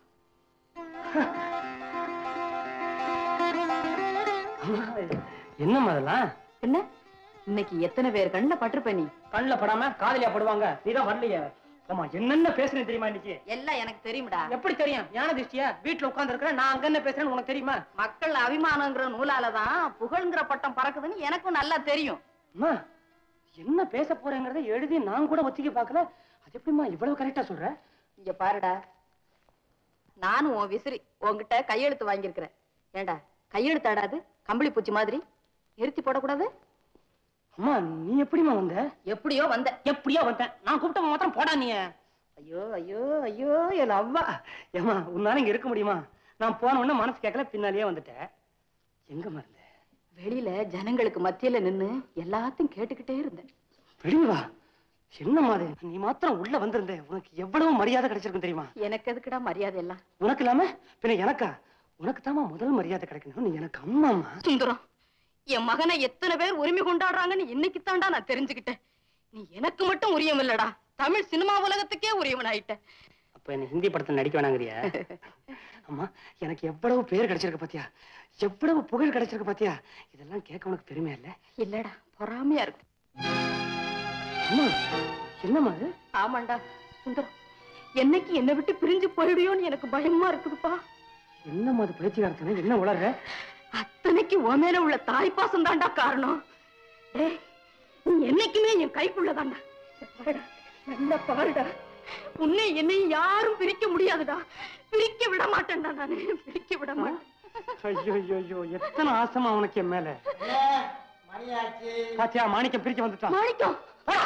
என்னம்மா அதெல்லாம் என்ன இன்னைக்கு எத்தனை பேர் கண்ணுல பட்டிருப்ப நீ கண்ணுல படாம காதலியா போடுவாங்க நீதான் வரலையே ஆமா என்னென்ன பேசுறேன் தெரியுமா இன்னைக்கு எல்லாம் எனக்கு தெரியும்டா எப்படி தெரியும் ஞான திருஷ்டியா வீட்டுல உட்கார்ந்து இருக்கிறேன் நான் அங்க என்ன பேசுறேன்னு உனக்கு தெரியுமா மக்கள் அபிமானங்கிற நூலாலதான் புகழ்ங்கிற பட்டம் பறக்குதுன்னு எனக்கும் நல்லா தெரியும் அம்மா என்ன பேச போறேங்கிறத எழுதி நான் கூட ஒத்திக்க பார்க்கல அது எப்படிம்மா இவ்வளவு கரெக்டா சொல்ற இங்க பாருடா நானும் உன் விசிறி உன்கிட்ட கையெழுத்து வாங்கியிருக்கிறேன் ஏண்டா கையெழுத்து ஆடாது கம்பளி பூச்சி மாதிரி நிறுத்தி போடக்கூடாது அம்மா நீ எப்படிம்மா வந்த எப்படியோ வந்த எப்படியோ வந்தேன் நான் கூப்பிட்ட மாத்திரம் போடா நீ ஐயோ ஐயோ ஐயோ என் அவ்வா ஏமா உன்னால இங்க இருக்க முடியுமா நான் போன உடனே மனசு கேட்கல பின்னாலேயே வந்துட்டேன் எங்க மறந்த வெளியில ஜனங்களுக்கு மத்தியில நின்னு எல்லாத்தையும் கேட்டுக்கிட்டே இருந்தேன் வெளியே வா என்னம்மா அது நீ மாத்திரம் உள்ள வந்திருந்த உனக்கு எவ்வளவு மரியாதை கிடைச்சிருக்கும் தெரியுமா எனக்கு எதுக்குடா மரியாதை எல்லாம் உனக்கு இல்லாம பின்ன எனக்கா உனக்கு தாமா முதல் மரியாதை கிடைக்கணும் நீ எனக்கு அம்மாமா சுந்தரம் என் மகனை எத்தனை பேர் உரிமை கொண்டாடுறாங்கன்னு இன்னைக்கு தான்டா நான் தெரிஞ்சுக்கிட்டேன் நீ எனக்கு மட்டும் உரியம் இல்லடா தமிழ் சினிமா உலகத்துக்கே உரியவன் ஆயிட்ட அப்ப என்ன ஹிந்தி படத்துல நடிக்க வேணாங்கிறியா அம்மா எனக்கு எவ்வளவு பேர் கிடைச்சிருக்கு பாத்தியா எவ்வளவு புகழ் கிடைச்சிருக்கு பாத்தியா இதெல்லாம் கேட்க உனக்கு பெருமையா இல்ல இல்லடா பொறாமையா இருக்கு அம்மா என்னம்மா அது ஆமாண்டா சுந்தரம் என்னைக்கு என்னை விட்டு பிரிஞ்சு போயிடுயோன்னு எனக்கு பயமா இருக்குதுப்பா என்னம்மா அது பைத்தியக்காரத்தனை என்ன உளர்ற அத்தனைக்கு உன் மேல உள்ள தாய்ப்பாசம் தான்டா காரணம் ஏய் நீ என்னைக்குமே என் கைக்குள்ளதான்டா பாருடா, நல்லா பாருடா உன்னை என்னை யாரும் பிரிக்க முடியாதுடா பிரிக்க விட மாட்டேன்டா நானு பிரிக்க விட மாட்டேன் ஐயோ ஐயோ ஐயோ எத்தனை ஆசமா உனக்கு என் மேல மணியாச்சு பாத்தியா மாணிக்கம் பிரிக்க வந்துட்டான் மாணிக்கம் போடா.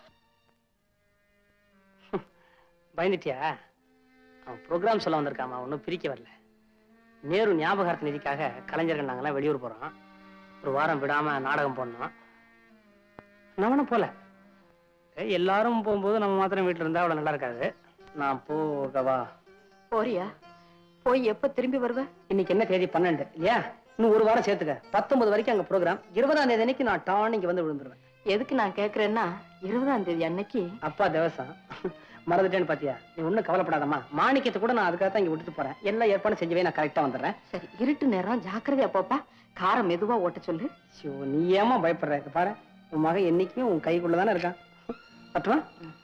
பயந்துட்டியா அவன் ப்ரோக்ராம் சொல்ல வந்திருக்காமா ஒன்றும் பிரிக்க வரல நேரு ஞாபகார்த்த நிதிக்காக கலைஞர்கள் நாங்கெல்லாம் வெளியூர் போறோம் ஒரு வாரம் விடாம நாடகம் போடணும் நானும் போல ஏய், எல்லாரும் போகும்போது நம்ம மாத்திரம் வீட்டுல இருந்தா அவ்வளவு நல்லா இருக்காது நான் போகவா போறியா போய் எப்ப திரும்பி வருவ இன்னைக்கு என்ன தேதி பன்னெண்டு இல்லையா இன்னும் ஒரு வாரம் சேர்த்துக்க பத்தொன்பது வரைக்கும் அங்க ப்ரோக்ராம் இருபதாம் தேதி அன்னைக்கு நான் டான் இங்க வந்து விழுந்துருவேன் எதுக்கு நான் கேக்குறேன்னா இருபதாம் தேதி அன்னைக்கு அப்பா தேவசம் மறந்துட்டேன்னு பாத்தியா நீ ஒண்ணும் கவலைப்படாதம்மா மாணிக்கத்தை கூட நான் அதுக்காக தான் இங்க விட்டுட்டு போறேன் எல்லா ஏற்பாடும் செஞ்சவே நான் கரெக்டா வந்துடுறேன் சரி இருட்டு நேரம் ஜாக்கிரதையா போப்பா காரை மெதுவா ஓட்ட சொல்லு ஷோ நீ ஏமா பயப்படுற இதை பாரு உன் மகன் என்னைக்குமே உன் கைக்குள்ள தானே இருக்கான் பட்டுமா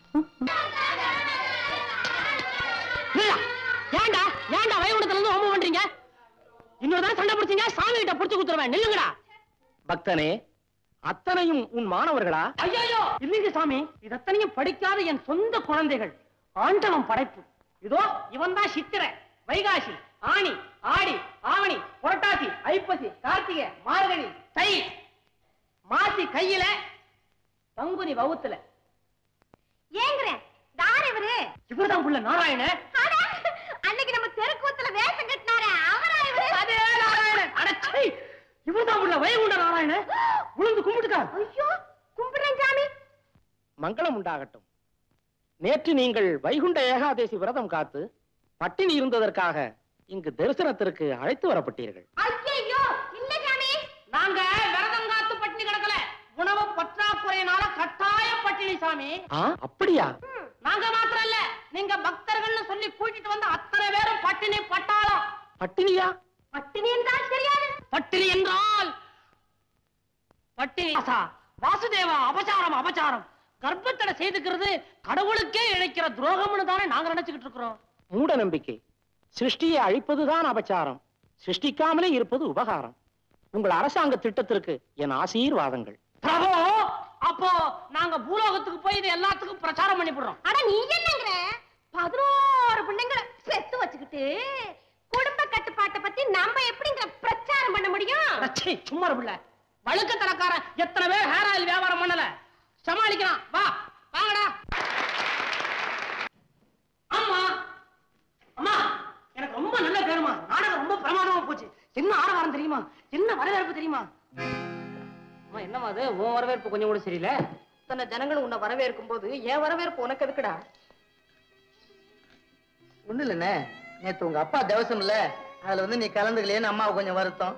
ஏன்டா ஏன்டா வயகுடத்துல இருந்து ஹோமம் பண்றீங்க இன்னொரு தடவை சண்டை பிடிச்சீங்க சாமி கிட்ட புடிச்சு குத்துருவேன் நில்லுங்கடா பக்தனே அத்தனையும் உன் மாணவர்களா ஐயோ இல்லைங்க சாமி இது அத்தனையும் படிக்காத என் சொந்த குழந்தைகள் ஆண்டவன் படைப்பு இதோ இவன் தான் சித்திரை வைகாசி ஆனி ஆடி ஆவணி புரட்டாசி ஐப்பசி கார்த்திகை மார்கழி தை மாசி கையில பங்குனி வவுத்துல ஏங்குறேன் தார் இவரு இவர்தான் புள்ள நாராயண அட, அன்னைக்கு நம்ம தெருக்கூத்துல வேஷம் கட்டினாரே அவரா இவரு அதே நாராயணன் அடச்சை இவர்தான் புள்ள வைகுண்ட நாராயண உளுந்து கும்பிட்டுக்கா ஐயோ கும்பிடுறேன் சாமி மங்களம் உண்டாகட்டும் நேற்று நீங்கள் வைகுண்ட ஏகாதேசி விரதம் காத்து பட்டினி இருந்ததற்காக இங்கு தரிசனத்திற்கு அழைத்து வரப்பட்டீர்கள் ஐயோ இல்ல சாமி நாங்க விரதம் காத்து பட்டினி கிடக்கல உணவு பற்றாக்குறையினால கட்டாய பட்டினி சாமி ஆ அப்படியா நாங்க மாத்திரம் இல்ல நீங்க பக்தர்கள்னு சொல்லி கூட்டிட்டு வந்த அத்தனை பேரும் பட்டினி பட்டாளம் பட்டினியா பட்டினி என்றால் தெரியாது பட்டினி என்றால் பட்டினி ஆசா, வாசுதேவா அபசாரம் அபசாரம் கர்ப்பத்தடை செய்துக்கிறது கடவுளுக்கே இழைக்கிற துரோகம்னு தானே நாங்க நினைச்சுக்கிட்டு இருக்கிறோம் மூட நம்பிக்கை சிருஷ்டியை அழிப்பதுதான் அபச்சாரம் சிருஷ்டிக்காமலே இருப்பது உபகாரம் உங்கள் அரசாங்க திட்டத்திற்கு என் ஆசீர்வாதங்கள் பிரபு அப்போ நாங்க பூலோகத்துக்கு போய் இது எல்லாத்துக்கும் பிரச்சாரம் பண்ணிவிடுறோம் அட நீ என்னங்கிற பதினோரு பிள்ளைங்களை பெத்து வச்சுக்கிட்டு குடும்ப கட்டுப்பாட்டை பத்தி நம்ம எப்படிங்கிற பிரச்சாரம் பண்ண முடியும் அடச்சே, சும்மா பிள்ளை வழுக்க தரக்காரன் எத்தனை பேர் ஹேர் ஆயில் வியாபாரம் பண்ணல சமாளிக்கிறான் வா வாங்கடா ஆமா அம்மா எனக்கு ரொம்ப நல்ல பேருமா நாடகம் ரொம்ப பிரமாதமா போச்சு என்ன ஆரவாரம் தெரியுமா என்ன வரவேற்பு தெரியுமா அம்மா என்னம்மா அது உன் வரவேற்பு கொஞ்சம் கூட சரியில்லை இத்தனை ஜனங்கள் உன்னை வரவேற்கும் போது என் வரவேற்பு உனக்கு எதுக்குடா ஒண்ணு இல்லண்ணே நேத்து உங்க அப்பா தேவசம் இல்ல அதுல வந்து நீ கலந்துக்கலையேன்னு அம்மாவுக்கு கொஞ்சம் வருத்தம்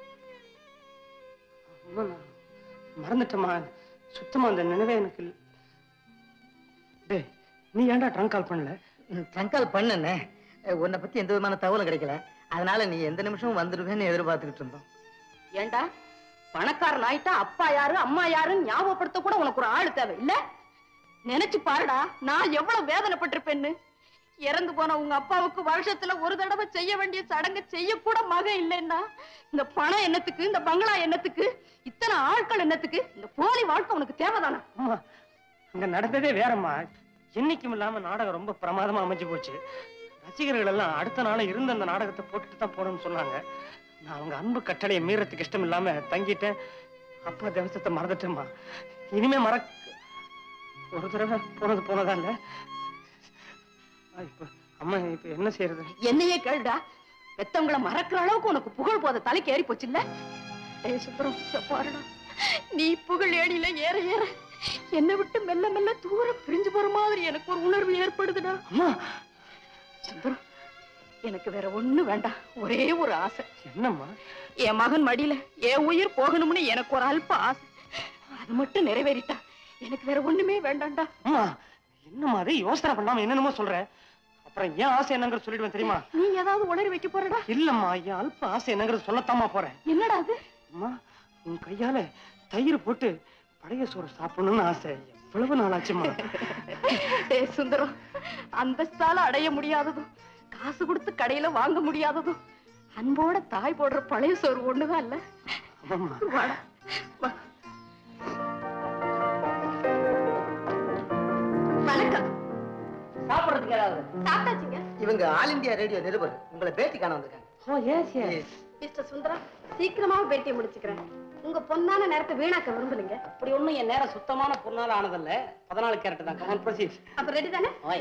அம்மா, நான் மறந்துட்டேம்மா சுத்தமா அந்த நினைவே எனக்கு இல்ல. டேய் நீ ஏன்டா ட்ரங்க் கால் பண்ணல ட்ரங்கால் பண்ணுண்ணே உன்னை பத்தி எந்த விதமான தகவலும் கிடைக்கல அதனால நீ எந்த நிமிஷமும் வந்துடுவேன்னு எதிர்பார்த்துக்கிட்டு இருந்தோம் ஏண்டா பணக்காரன் ஆயிட்டா அப்பா யாரு அம்மா யாருன்னு ஞாபகப்படுத்த கூட உனக்கு ஒரு ஆள் தேவை இல்ல நினைச்சு பாருடா நான் எவ்வளவு வேதனைப்பட்டிருப்பேன்னு இறந்து போன உங்க அப்பாவுக்கு வருஷத்துல ஒரு தடவை செய்ய வேண்டிய சடங்கு செய்ய கூட மகன் இல்லைன்னா இந்த பணம் என்னத்துக்கு இந்த பங்களா என்னத்துக்கு இத்தனை ஆட்கள் என்னத்துக்கு இந்த போலி வாழ்க்கை உனக்கு தேவைதானா அம்மா அங்க நடந்ததே வேறம்மா என்னைக்கும் இல்லாம நாடகம் ரொம்ப பிரமாதமா அமைஞ்சு போச்சு ரசிகர்கள் எல்லாம் அடுத்த நாள் இருந்த அந்த நாடகத்தை போட்டுட்டு தான் போகணும்னு சொன்னாங்க நான் அவங்க அன்பு கட்டளையை மீறத்துக்கு இஷ்டம் இல்லாம தங்கிட்டேன் அப்பா தேவசத்தை மறந்துட்டேம்மா இனிமே மறக்க ஒரு தடவை போனது போனதா இல்ல ஆ, இப்ப அம்மா இப்ப என்ன செய்யறது என்னையே கேளுடா பெத்தவங்களை மறக்கிற அளவுக்கு உனக்கு புகழ் போத தலைக்கு ஏறி போச்சு இல்ல ஏய் சுப்பரம் பாருடா நீ புகழ் ஏணியில ஏற ஏற என்னை விட்டு மெல்ல மெல்ல தூரம் பிரிஞ்சு போற மாதிரி எனக்கு ஒரு உணர்வு ஏற்படுதுடா அம்மா சுந்தரம் எனக்கு வேற ஒண்ணு வேண்டாம் ஒரே ஒரு ஆசை என்னம்மா என் மகன் மடியில என் உயிர் போகணும்னு எனக்கு ஒரு அல்ப ஆசை அது மட்டும் நிறைவேறிட்டா எனக்கு வேற ஒண்ணுமே வேண்டாம்டா அம்மா என்னம்மா அது யோசனை பண்ணாம என்னென்னமோ சொல்ற அப்புறம் ஏன் ஆசை என்னங்கிறது சொல்லிடுவேன் தெரியுமா நீ ஏதாவது உளறி வைக்க போறடா இல்லம்மா என் அல்ப ஆசை என்னங்கிறது சொல்லத்தாம்மா போறேன் என்னடா அது அம்மா உன் கையால தயிர் போட்டு பழைய சோறு சாப்பிடணும்னு ஆசை எவ்வளவு நாள் ஆச்சுமா டேய் சுந்தரம் அந்தஸ்தால அடைய முடியாததும் காசு கொடுத்து கடையில வாங்க முடியாததும் அன்போட தாய் போடுற பழைய சோறு ஒண்ணுதான் இல்ல ஆமாம்மா வாடா வா. வணக்கம் சாப்பிடுறதுக்கு ஏதாவது சாப்பிட்டாச்சுங்க இவங்க ஆல் இந்தியா ரேடியோ நிருபர் உங்களை பேட்டி காண வந்திருக்காங்க oh yes yes mister Sundaram சீக்கிரமா பேட்டியை முடிச்சுக்கிறேன் உங்க பொன்னான நேரத்தை வீணாக்க விரும்பலீங்க அப்படி ஒண்ணும் என் நேரம் சுத்தமான பொருளால ஆனதல்ல பதினாலு கேரட் தான் கமான் ப்ரொசீட் அப்ப ரெடி தானே ஓய்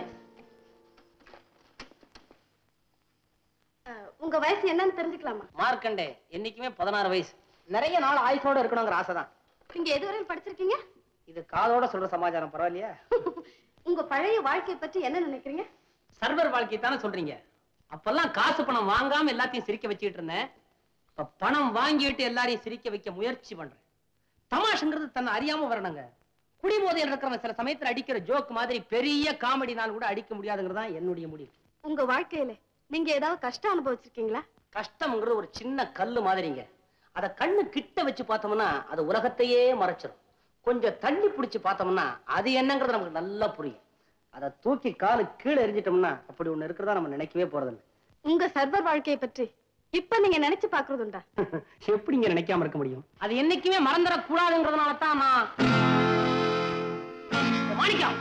அஹ், உங்க வயசு என்னன்னு தெரிஞ்சுக்கலாமா மார்க்கண்டே என்னைக்குமே பதினாறு வயசு நிறைய நாள் ஆயுசோட இருக்கணுங்கிற ஆசை தான் நீங்க எதுவரையும் படிச்சிருக்கீங்க இது காதோட சொல்ற சமாச்சாரம் பரவாயில்லையா உங்க பழைய வாழ்க்கையை பற்றி என்ன நினைக்கிறீங்க சர்வர் வாழ்க்கை தானே சொல்றீங்க அப்பெல்லாம் காசு பணம் வாங்காம எல்லாத்தையும் சிரிக்க வச்சுக்கிட்டு இருந்தேன் இப்ப பணம் வாங்கிட்டு எல்லாரையும் சிரிக்க வைக்க முயற்சி பண்றேன் தமாஷுங்கிறது தன்னை அறியாம வரணுங்க குடிபோதையில் இருக்கிறவன் சில சமயத்துல அடிக்கிற ஜோக் மாதிரி பெரிய காமெடினால் கூட அடிக்க முடியாதுங்கிறது தான் என்னுடைய முடிவு உங்க வாழ்க்கையில நீங்க ஏதாவது கஷ்டம் அனுபவிச்சிருக்கீங்களா கஷ்டம்ங்கிறது ஒரு சின்ன கல்லு மாதிரிங்க அத கண்ணு கிட்ட வச்சு பார்த்தோம்னா அது உலகத்தையே மறைச்சிடும் கொஞ்சம் தள்ளி பிடிச்சு பார்த்தோம்னா அது என்னங்கிறது நமக்கு நல்லா புரியும் அதை தூக்கி காலு கீழே எரிஞ்சிட்டோம்னா அப்படி ஒண்ணு இருக்கிறதா நம்ம நினைக்கவே போறதில்லை உங்க சர்வர் வாழ்க்கையை பற்றி இப்ப நீங்க நினைச்சு பாக்குறதுண்டா எப்படிங்க நினைக்காம இருக்க முடியும் அது என்னைக்குமே மறந்துடக் கூடாதுங்கிறதுனால தான் நான் இந்த மாணிக்கம்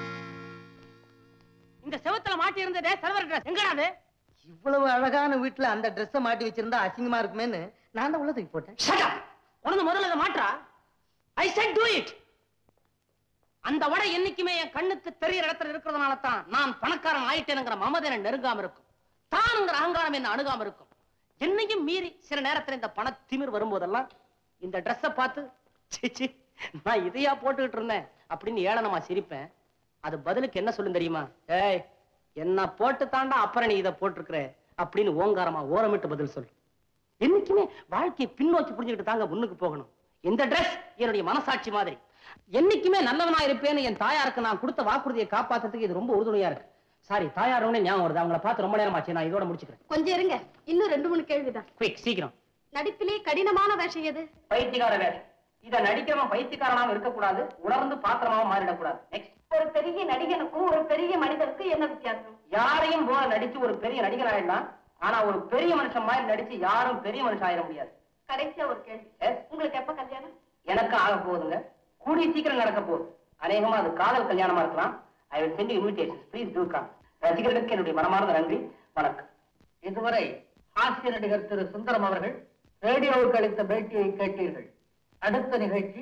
இந்த செவத்துல மாட்டி இருந்ததே சர்வர் ட்ரெஸ் எங்கடா அது இவ்வளவு அழகான வீட்டுல அந்த ட்ரெஸ்ஸை மாட்டி வச்சிருந்தா அசிங்கமா இருக்குமேன்னு நான் தான் உள்ள தூக்கி போட்டேன் Shut up! உனது முதல்ல அதை மாற்றா ஐ said do it அந்த வடை என்னைக்குமே என் கண்ணுக்கு தெரியற இடத்துல இருக்கிறதுனால தான் நான் பணக்காரன் ஆயிட்டேனுங்கிற மமதை என்னை நெருங்காம இருக்கும் தானுங்கிற அகங்காரம் என்ன அணுகாம இருக்கும் என்னையும் மீறி சில நேரத்துல இந்த பண திமிர் வரும்போதெல்லாம் இந்த ட்ரெஸ்ஸை பார்த்து சீ, சீ நான் இதையா போட்டுக்கிட்டு இருந்தேன் அப்படின்னு ஏளனமா சிரிப்பேன் அது பதிலுக்கு என்ன சொல்லும் தெரியுமா ஏய் என்ன போட்டு தாண்டா அப்புறம் நீ இதை போட்டிருக்கிற அப்படின்னு ஓங்காரமா ஓரமிட்டு பதில் சொல்லு என்னைக்குமே வாழ்க்கையை பின்னோக்கி புரிஞ்சுக்கிட்டு தாங்க முன்னுக்கு போகணும் இந்த Dress என்னுடைய மனசாட்சி மாதிரி என்னைக்குமே நல்லவனா இருப்பேன்னு என் தாயாருக்கு நான் கொடுத்த வாக்குறுதியை காப்பாத்துறதுக்கு இது ரொம்ப உறுதுணையா இருக்கு சாரி தாயார் உடனே ஞாபகம் வருது அவங்கள பார்த்து ரொம்ப நேரம் ஆச்சு நான் இதோட முடிச்சுக்கிறேன் கொஞ்சம் இருங்க இன்னும் ரெண்டு மூணு கேள்விதான் குயிக் சீக்கிரம் நடிப்பிலே கடினமான வேஷம் எது பைத்தியக்கார வேலை இத நடிக்கிறவன் பைத்தியக்காரனாவும் இருக்கக்கூடாது உணர்ந்து பாத்திரமாவும் மாறிடக்கூடாது நெக்ஸ்ட் ஒரு பெரிய நடிகனுக்கும் ஒரு பெரிய மனிதனுக்கும் என்ன வித்தியாசம் யாரையும் போல நடிச்சு ஒரு பெரிய நடிகன் ஆயிடலாம் ஆனா ஒரு பெரிய மனுஷன் மாதிரி நடிச்சு யாரும் பெரிய மனுஷன் ஆயிட முடியாது கடைசியா ஒரு கேள்வி Yes. உங்களுக்கு எப்ப கல்யாணம் எனக்கு ஆக போகுதுங்க கூடிய சீக்கிரம் நடக்க போகுது அநேகமா அது காதல் கல்யாணமா இருக்கலாம் I will send invitation please to come ரசிகர்களுக்கு என்னுடைய மனமார்ந்த நன்றி வணக்கம் இதுவரை ஹாஸ்ய நடிகர் திரு சுந்தரம் அவர்கள் ரேடியோவுக்கு அளித்த பேட்டியை கேட்டீர்கள் அடுத்த நிகழ்ச்சி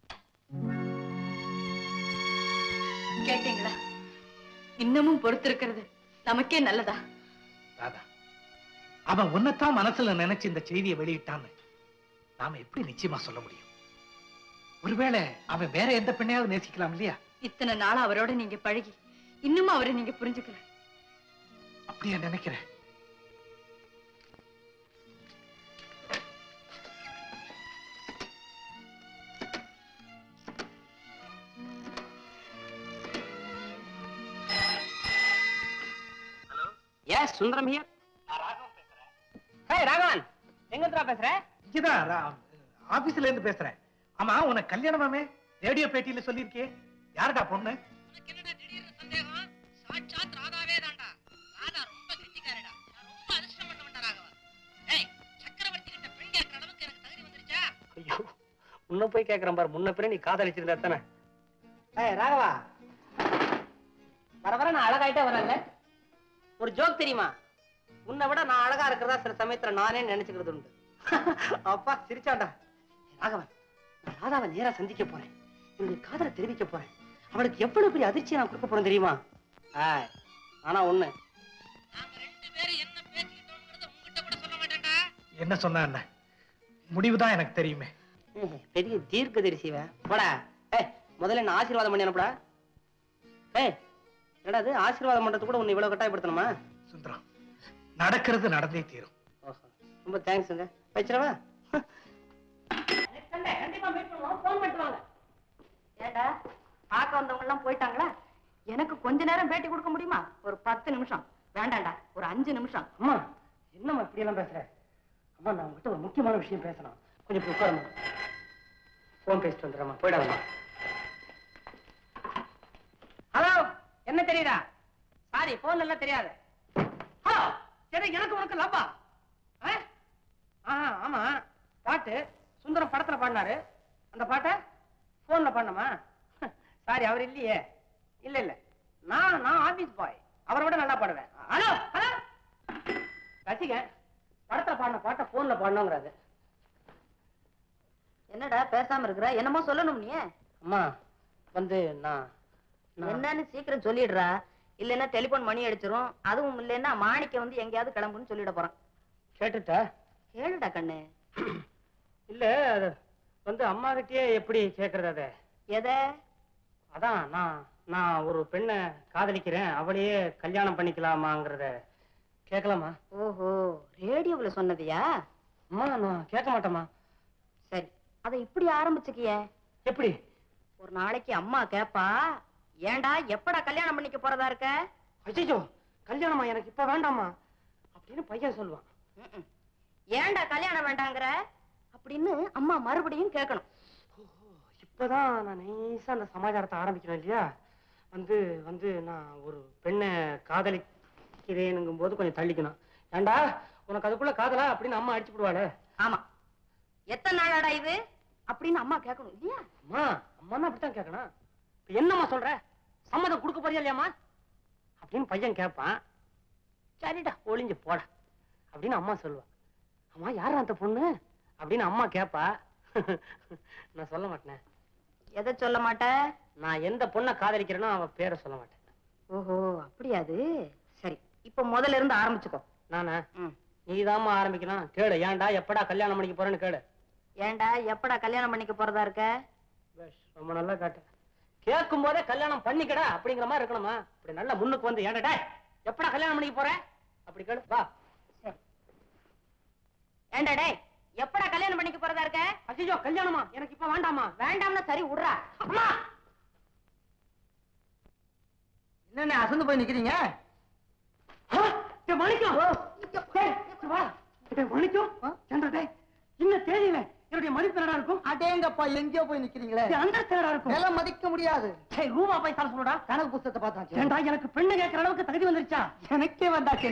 கேட்டீங்களா இன்னமும் பொறுத்திருக்கிறது நமக்கே நல்லதா ராதா அவன் உன்னைத்தான் மனசுல நினைச்சு இந்த செய்தியை வெளியிட்டான்னு நாம எப்படி நிச்சயமா சொல்ல முடியும் ஒருவேளை அவன் வேற எந்த பெண்ணையாவது நேசிக்கலாம் இல்லையா இத்தனை நாளா அவரோட நீங்க பழகி இன்னமும் அவரை நீங்க புரிஞ்சுக்கல அப்படியே நினைக்கிறேன் yes Sundaram here hey Raghavan எங்க இருந்துடா பேசுற இங்கதான் ரா- ஆபீஸ்ல இருந்து பேசுறேன் ஆமா உனக்கு கல்யாணமாமே ரேடியோ பேட்டியில சொல்லியிருக்கியே யாருடா பொண்ணு உனக்கு என்னடா திடீர்னு சந்தேகம் சாட்சாத் ராதாவே தான்டா ராதா ரொம்ப கெட்டிக்காரடா நான் ரொம்ப அதிர்ஷ்டம் பண்ணவன்டா ராகவா ஏய் சக்கரவர்த்தி கிட்ட பெண் கேட்கற அளவுக்கு எனக்கு தகுதி வந்துருச்சா ஐயோ முன்ன போய் கேக்குறேன் பாரு முன்ன பின்ன நீ காதலிச்சிருந்தா தானே ஏய் ராகவா வர வர நான் அழகாயிட்டே வரேன்ல ஒரு ஜோக் தெரியுமா உன்னை விட நான் அழகா இருக்கிறதா சில சமயத்துல நானே நினைச்சுக்கிறது உண்டு அப்பா சிரிச்சாண்டா ராகவன் நான் ராதாவை நேரா சந்திக்க போறேன் என்னுடைய காதலை தெரிவிக்க போறேன் அவளுக்கு எவ்வளவு பெரிய அதிர்ச்சியை நான் கொடுக்க போறேன் தெரியுமா ஆய், ஆனா ஒண்ணு நாங்க ரெண்டு பேரும் என்ன பேசிக்கிட்டோம்ங்கறத உங்ககிட்ட கூட சொல்ல மாட்டேன்டா என்ன சொன்னா என்ன முடிவுதான் எனக்கு தெரியுமே ஏய், பெரிய தீர்க்க தரிசிவ போடா ஏய் முதல்ல என்ன ஆசீர்வாதம் பண்ணி அனுப்புடா ஏய் என்னடா அது ஆசீர்வாதம் பண்றது கூட உன்னை இவ்வளவு கட்டாயப்படுத்தணுமா சுந்தரம் நடக்கிறது நடந்தே தீரும் ஓஹோ ரொம்ப தேங்க்ஸுங்க வச்சிரவா கண்டிப்பா மீட் பண்ணுவோம் ஃபோன் பண்ணிட்டு வாங்க ஏண்டா பார்க்க வந்தவங்க எல்லாம் போயிட்டாங்களா எனக்கு கொஞ்ச நேரம் பேட்டி கொடுக்க முடியுமா ஒரு பத்து நிமிஷம் வேண்டாம்டா ஒரு அஞ்சு நிமிஷம் அம்மா என்னம்மா இப்படி எல்லாம் பேசுற அம்மா நான் உங்ககிட்ட ஒரு முக்கியமான விஷயம் பேசணும் கொஞ்சம் இப்படி உட்காருமா போன் பேசிட்டு வந்துடுறேம்மா போயிடாதம்மா ஹலோ என்ன தெரியுதா சாரி போன் எல்லாம் தெரியாது ஹலோ சரி எனக்கு உனக்கு லவ்வா ஆ ஆமா பாட்டு சுந்தரம் படத்துல பாடினாரு அந்த பாட்டை போன்ல பாடணுமா சாரி அவர் இல்லையே இல்ல இல்ல நான் நான் ஆபீஸ் பாய் அவரை விட நல்லா பாடுவேன் ஹலோ ஹலோ ரசிகன் படத்துல பாடின பாட்டை போன்ல பாடணுங்கிறாரு என்னடா பேசாம இருக்கிற என்னமோ சொல்லணும் நீ அம்மா வந்து நான் நான்- என்னன்னு சீக்கிரம் சொல்லிடுறா இல்லைன்னா டெலிபோன் மணி அடிச்சிரும் அதுவும் இல்லைன்னா மாணிக்க வந்து எங்கேயாவது கிளம்புன்னு சொல்லிட போறான் கேட்டுட்டா கேளுடா கண்ணு இல்ல அது வந்து அம்மா கிட்டயே எப்படி கேக்குறது அத எதை அதான் நான் நான் ஒரு பெண்ணை காதலிக்கிறேன் அவளையே கல்யாணம் பண்ணிக்கலாமாங்கிறத கேட்கலாமா ஓஹோ ரேடியோவுல சொன்னதியா அம்மா நான் கேட்க மாட்டேம்மா சரி அதை இப்படி ஆரம்பிச்சுக்கியே எப்படி ஒரு நாளைக்கு அம்மா கேப்பா ஏன்டா எப்படா கல்யாணம் பண்ணிக்க போறதா இருக்க அச்சோ கல்யாணமா எனக்கு இப்ப வேண்டாமா அப்படின்னு பையன் சொல்லுவான் ம்ம். ஏன்டா கல்யாணம் வேண்டாங்கிற அப்படின்னு அம்மா மறுபடியும் கேட்கணும் இப்பதான் நான் நைஸா அந்த சமாச்சாரத்தை ஆரம்பிக்கிறேன் இல்லையா வந்து வந்து நான் ஒரு பெண்ணை காதலிக்கிறேனுங்கும் போது கொஞ்சம் தள்ளிக்கணும் ஏண்டா உனக்கு அதுக்குள்ள காதலா அப்படின்னு அம்மா அடிச்சு விடுவாளே ஆமா எத்தனை நாளாடா இது அப்படின்னு அம்மா கேட்கணும் இல்லையா அம்மா அம்மா அப்படித்தான் கேட்கணும் இப்ப என்னம்மா சொல்ற சம்மதம் கொடுக்க போறியா இல்லையாம்மா அப்படின்னு பையன் கேட்பான் சரிடா ஒளிஞ்சு போட அப்படின்னு அம்மா சொல்லுவா அம்மா யாரா அந்த பொண்ணு அப்படின்னு அம்மா கேப்பா நான் சொல்ல மாட்டேன் எதை சொல்ல மாட்ட நான் எந்த பொண்ணை காதலிக்கிறேனோ அவ பேரை சொல்ல மாட்டேன் ஓஹோ அப்படியா அது சரி இப்ப முதல்ல இருந்து ஆரம்பிச்சுக்கோ நானா ம். நீதாம்மா ஆரம்பிக்கணும் கேளு ஏன்டா எப்படா கல்யாணம் பண்ணிக்க போறேன்னு கேளு ஏன்டா எப்படா கல்யாணம் பண்ணிக்க போறதா இருக்க பேஷ், ரொம்ப நல்லா காட்டு கேட்கும் போதே கல்யாணம் பண்ணிக்கடா அப்படிங்கிற மாதிரி இருக்கணுமா இப்படி நல்லா முன்னுக்கு வந்து ஏன்டா டேய், எப்படா கல்யாணம் பண்ணிக்க போற அப்படி கேளு வா ஏன்டா டேய் எப்படா கல்யாணம் பண்ணிக்க போறதா இருக்க அச்சோ கல்யாணமா எனக்கு இப்ப வேண்டாமா வேண்டாம்னா சரி விடுறா அம்மா என்னென்ன அசந்து போய் நிக்கிறீங்க ஆ, டேய் மணிக்கம் டேய், இங்க வா டேய் மணிக்கம் ஏன்டா டேய் இன்னும் தேதியில என்னுடைய மதிப்பு என்னடா இருக்கும் அடேங்கப்பா எங்கேயோ போய் நிக்கிறீங்களே டேய், அந்த என்னடா இருக்கும் விலை மதிக்க முடியாது சரி ரூபா போய் தர சொல்லுடா கணக்கு புத்தகத்தை பார்த்தாச்சு ஏன்டா எனக்கு பெண்ணு கேட்கற அளவுக்கு தகுதி வந்துருச்சா எனக்கே வந்தாச்சு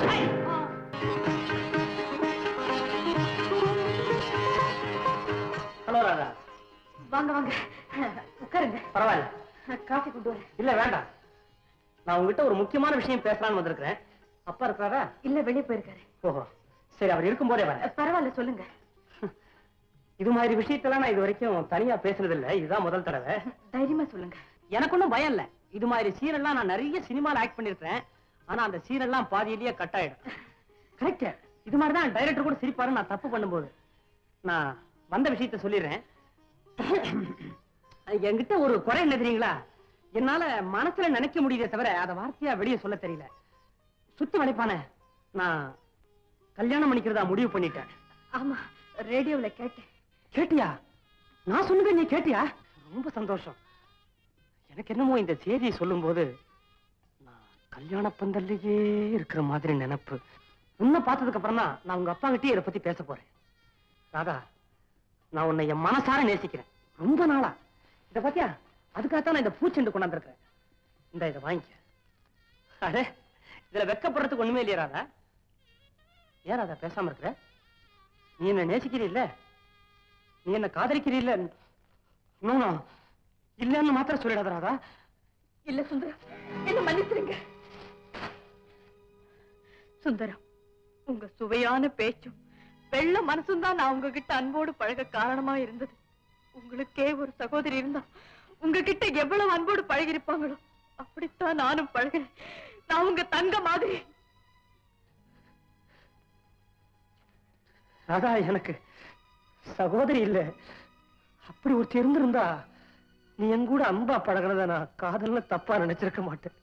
ஹலோ ராதா வாங்க வாங்க உட்காருங்க பரவாயில்ல காஃபி கொண்டு வரேன் இல்ல வேண்டாம் நான் உங்ககிட்ட ஒரு முக்கியமான விஷயம் பேசலாம்னு வந்திருக்கிறேன் அப்பா இருக்கிறாரா இல்ல வெளியே போயிருக்காரு ஓஹோ சரி அவர் இருக்கும்போதே வரேன் பரவாயில்ல சொல்லுங்க இது மாதிரி விஷயத்தெல்லாம் நான் இது வரைக்கும் தனியா பேசுனது இல்ல இதுதான் முதல் தடவை தைரியமா சொல்லுங்க எனக்கு ஒன்றும் பயம் இல்ல இது மாதிரி சீனெல்லாம் நான் நிறைய சினிமால ஆக்ட் பண்ணிருக்கேன் ஆனா அந்த சீனெல்லாம் பாதியிலேயே கட் ஆயிடும் கரெக்ட் இது மாதிரி தான் டைரக்டர் கூட சிரிப்பாரு நான் தப்பு பண்ணும்போது நான் வந்த விஷயத்த சொல்லிடுறேன் என்கிட்ட ஒரு குறை என்ன தெரியுங்களா என்னால மனசுல நினைக்க முடியுதே தவிர அத வார்த்தையா வெளியே சொல்ல தெரியல சுத்தி வளைப்பானே நான் கல்யாணம் பண்ணிக்கிறதா முடிவு பண்ணிட்டேன் ஆமா ரேடியோவுல கேட்டேன் கேட்டியா நான் சொன்னதை நீ கேட்டியா ரொம்ப சந்தோஷம் எனக்கு என்னமோ இந்த செய்தியை சொல்லும்போது நான் கல்யாண பந்தல்லையே இருக்கிற மாதிரி நினைப்பு உன்னை பார்த்ததுக்கு அப்புறம் தான் நான் உங்க அப்பா கிட்டே இதை பத்தி பேச போறேன் ராதா நான் உன்னை என் மனசார நேசிக்கிறேன் ரொம்ப நாளா இத பாத்தியா அதுக்காகத்தான் நான் இந்த பூச்செண்டு கொண்டாந்துருக்கிறேன் இந்த இதை வாங்கிக்க அடே இதுல வெக்கப்படுறதுக்கு ஒண்ணுமே இல்லையா ராதா ஏன் ராதா பேசாம இருக்கிற நீ என்ன நேசிக்கிறீல்ல நீ என்ன காதலிக்கிறீல்ல நோ இல்லன்னு மாத்திரம் சொல்லிடாத ராதா இல்ல சுந்தரம் என்ன மன்னிச்சிருங்க சுந்தரம் உங்க சுவையான பேச்சும் வெள்ள மனசும் தான் நான் உங்ககிட்ட அன்போடு பழக காரணமா இருந்தது உங்களுக்கே ஒரு சகோதரி இருந்தா உங்ககிட்ட எவ்வளவு அன்போடு பழகிருப்பாங்களோ அப்படித்தான் நானும் பழகிறேன் நான் உங்க தங்க மாதிரி ராதா எனக்கு சகோதரி இல்ல அப்படி ஒருத்தி இருந்திருந்தா நீ என் கூட அன்பா பழகிறத நான் காதல்னு தப்பா நினைச்சிருக்க மாட்டேன்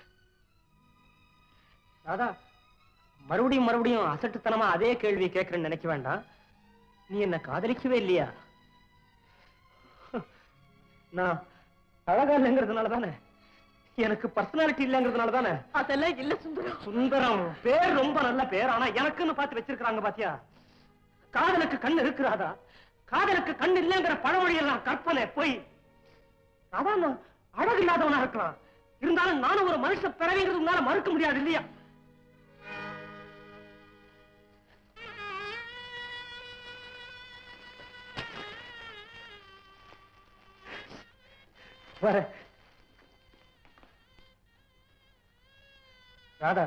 ராதா மறுபடியும் மறுபடியும் அசட்டுத்தனமா அதே கேள்வி கேட்கிறேன்னு நினைக்க வேண்டாம் நீ என்ன காதலிக்கவே இல்லையா நான் அழகா இல்லைங்கிறதுனால தானே எனக்கு பர்சனாலிட்டி இல்லங்கிறதுனால தானே அதெல்லாம் இல்ல சுந்தரம் சுந்தரம் பேர் ரொம்ப நல்ல பேர் ஆனா எனக்குன்னு பார்த்து வச்சிருக்காங்க பாத்தியா காதலுக்கு கண் இருக்கிறாதா காதலுக்கு கண் இல்லைங்கிற பழமொழி எல்லாம் கற்பனை போய் அதான் நான் அழகு இல்லாதவனா இருக்கலாம் இருந்தாலும் நானும் ஒரு மனுஷ பிறவிங்கிறதுனால மறுக்க முடியாது இல்லையா வர ராதா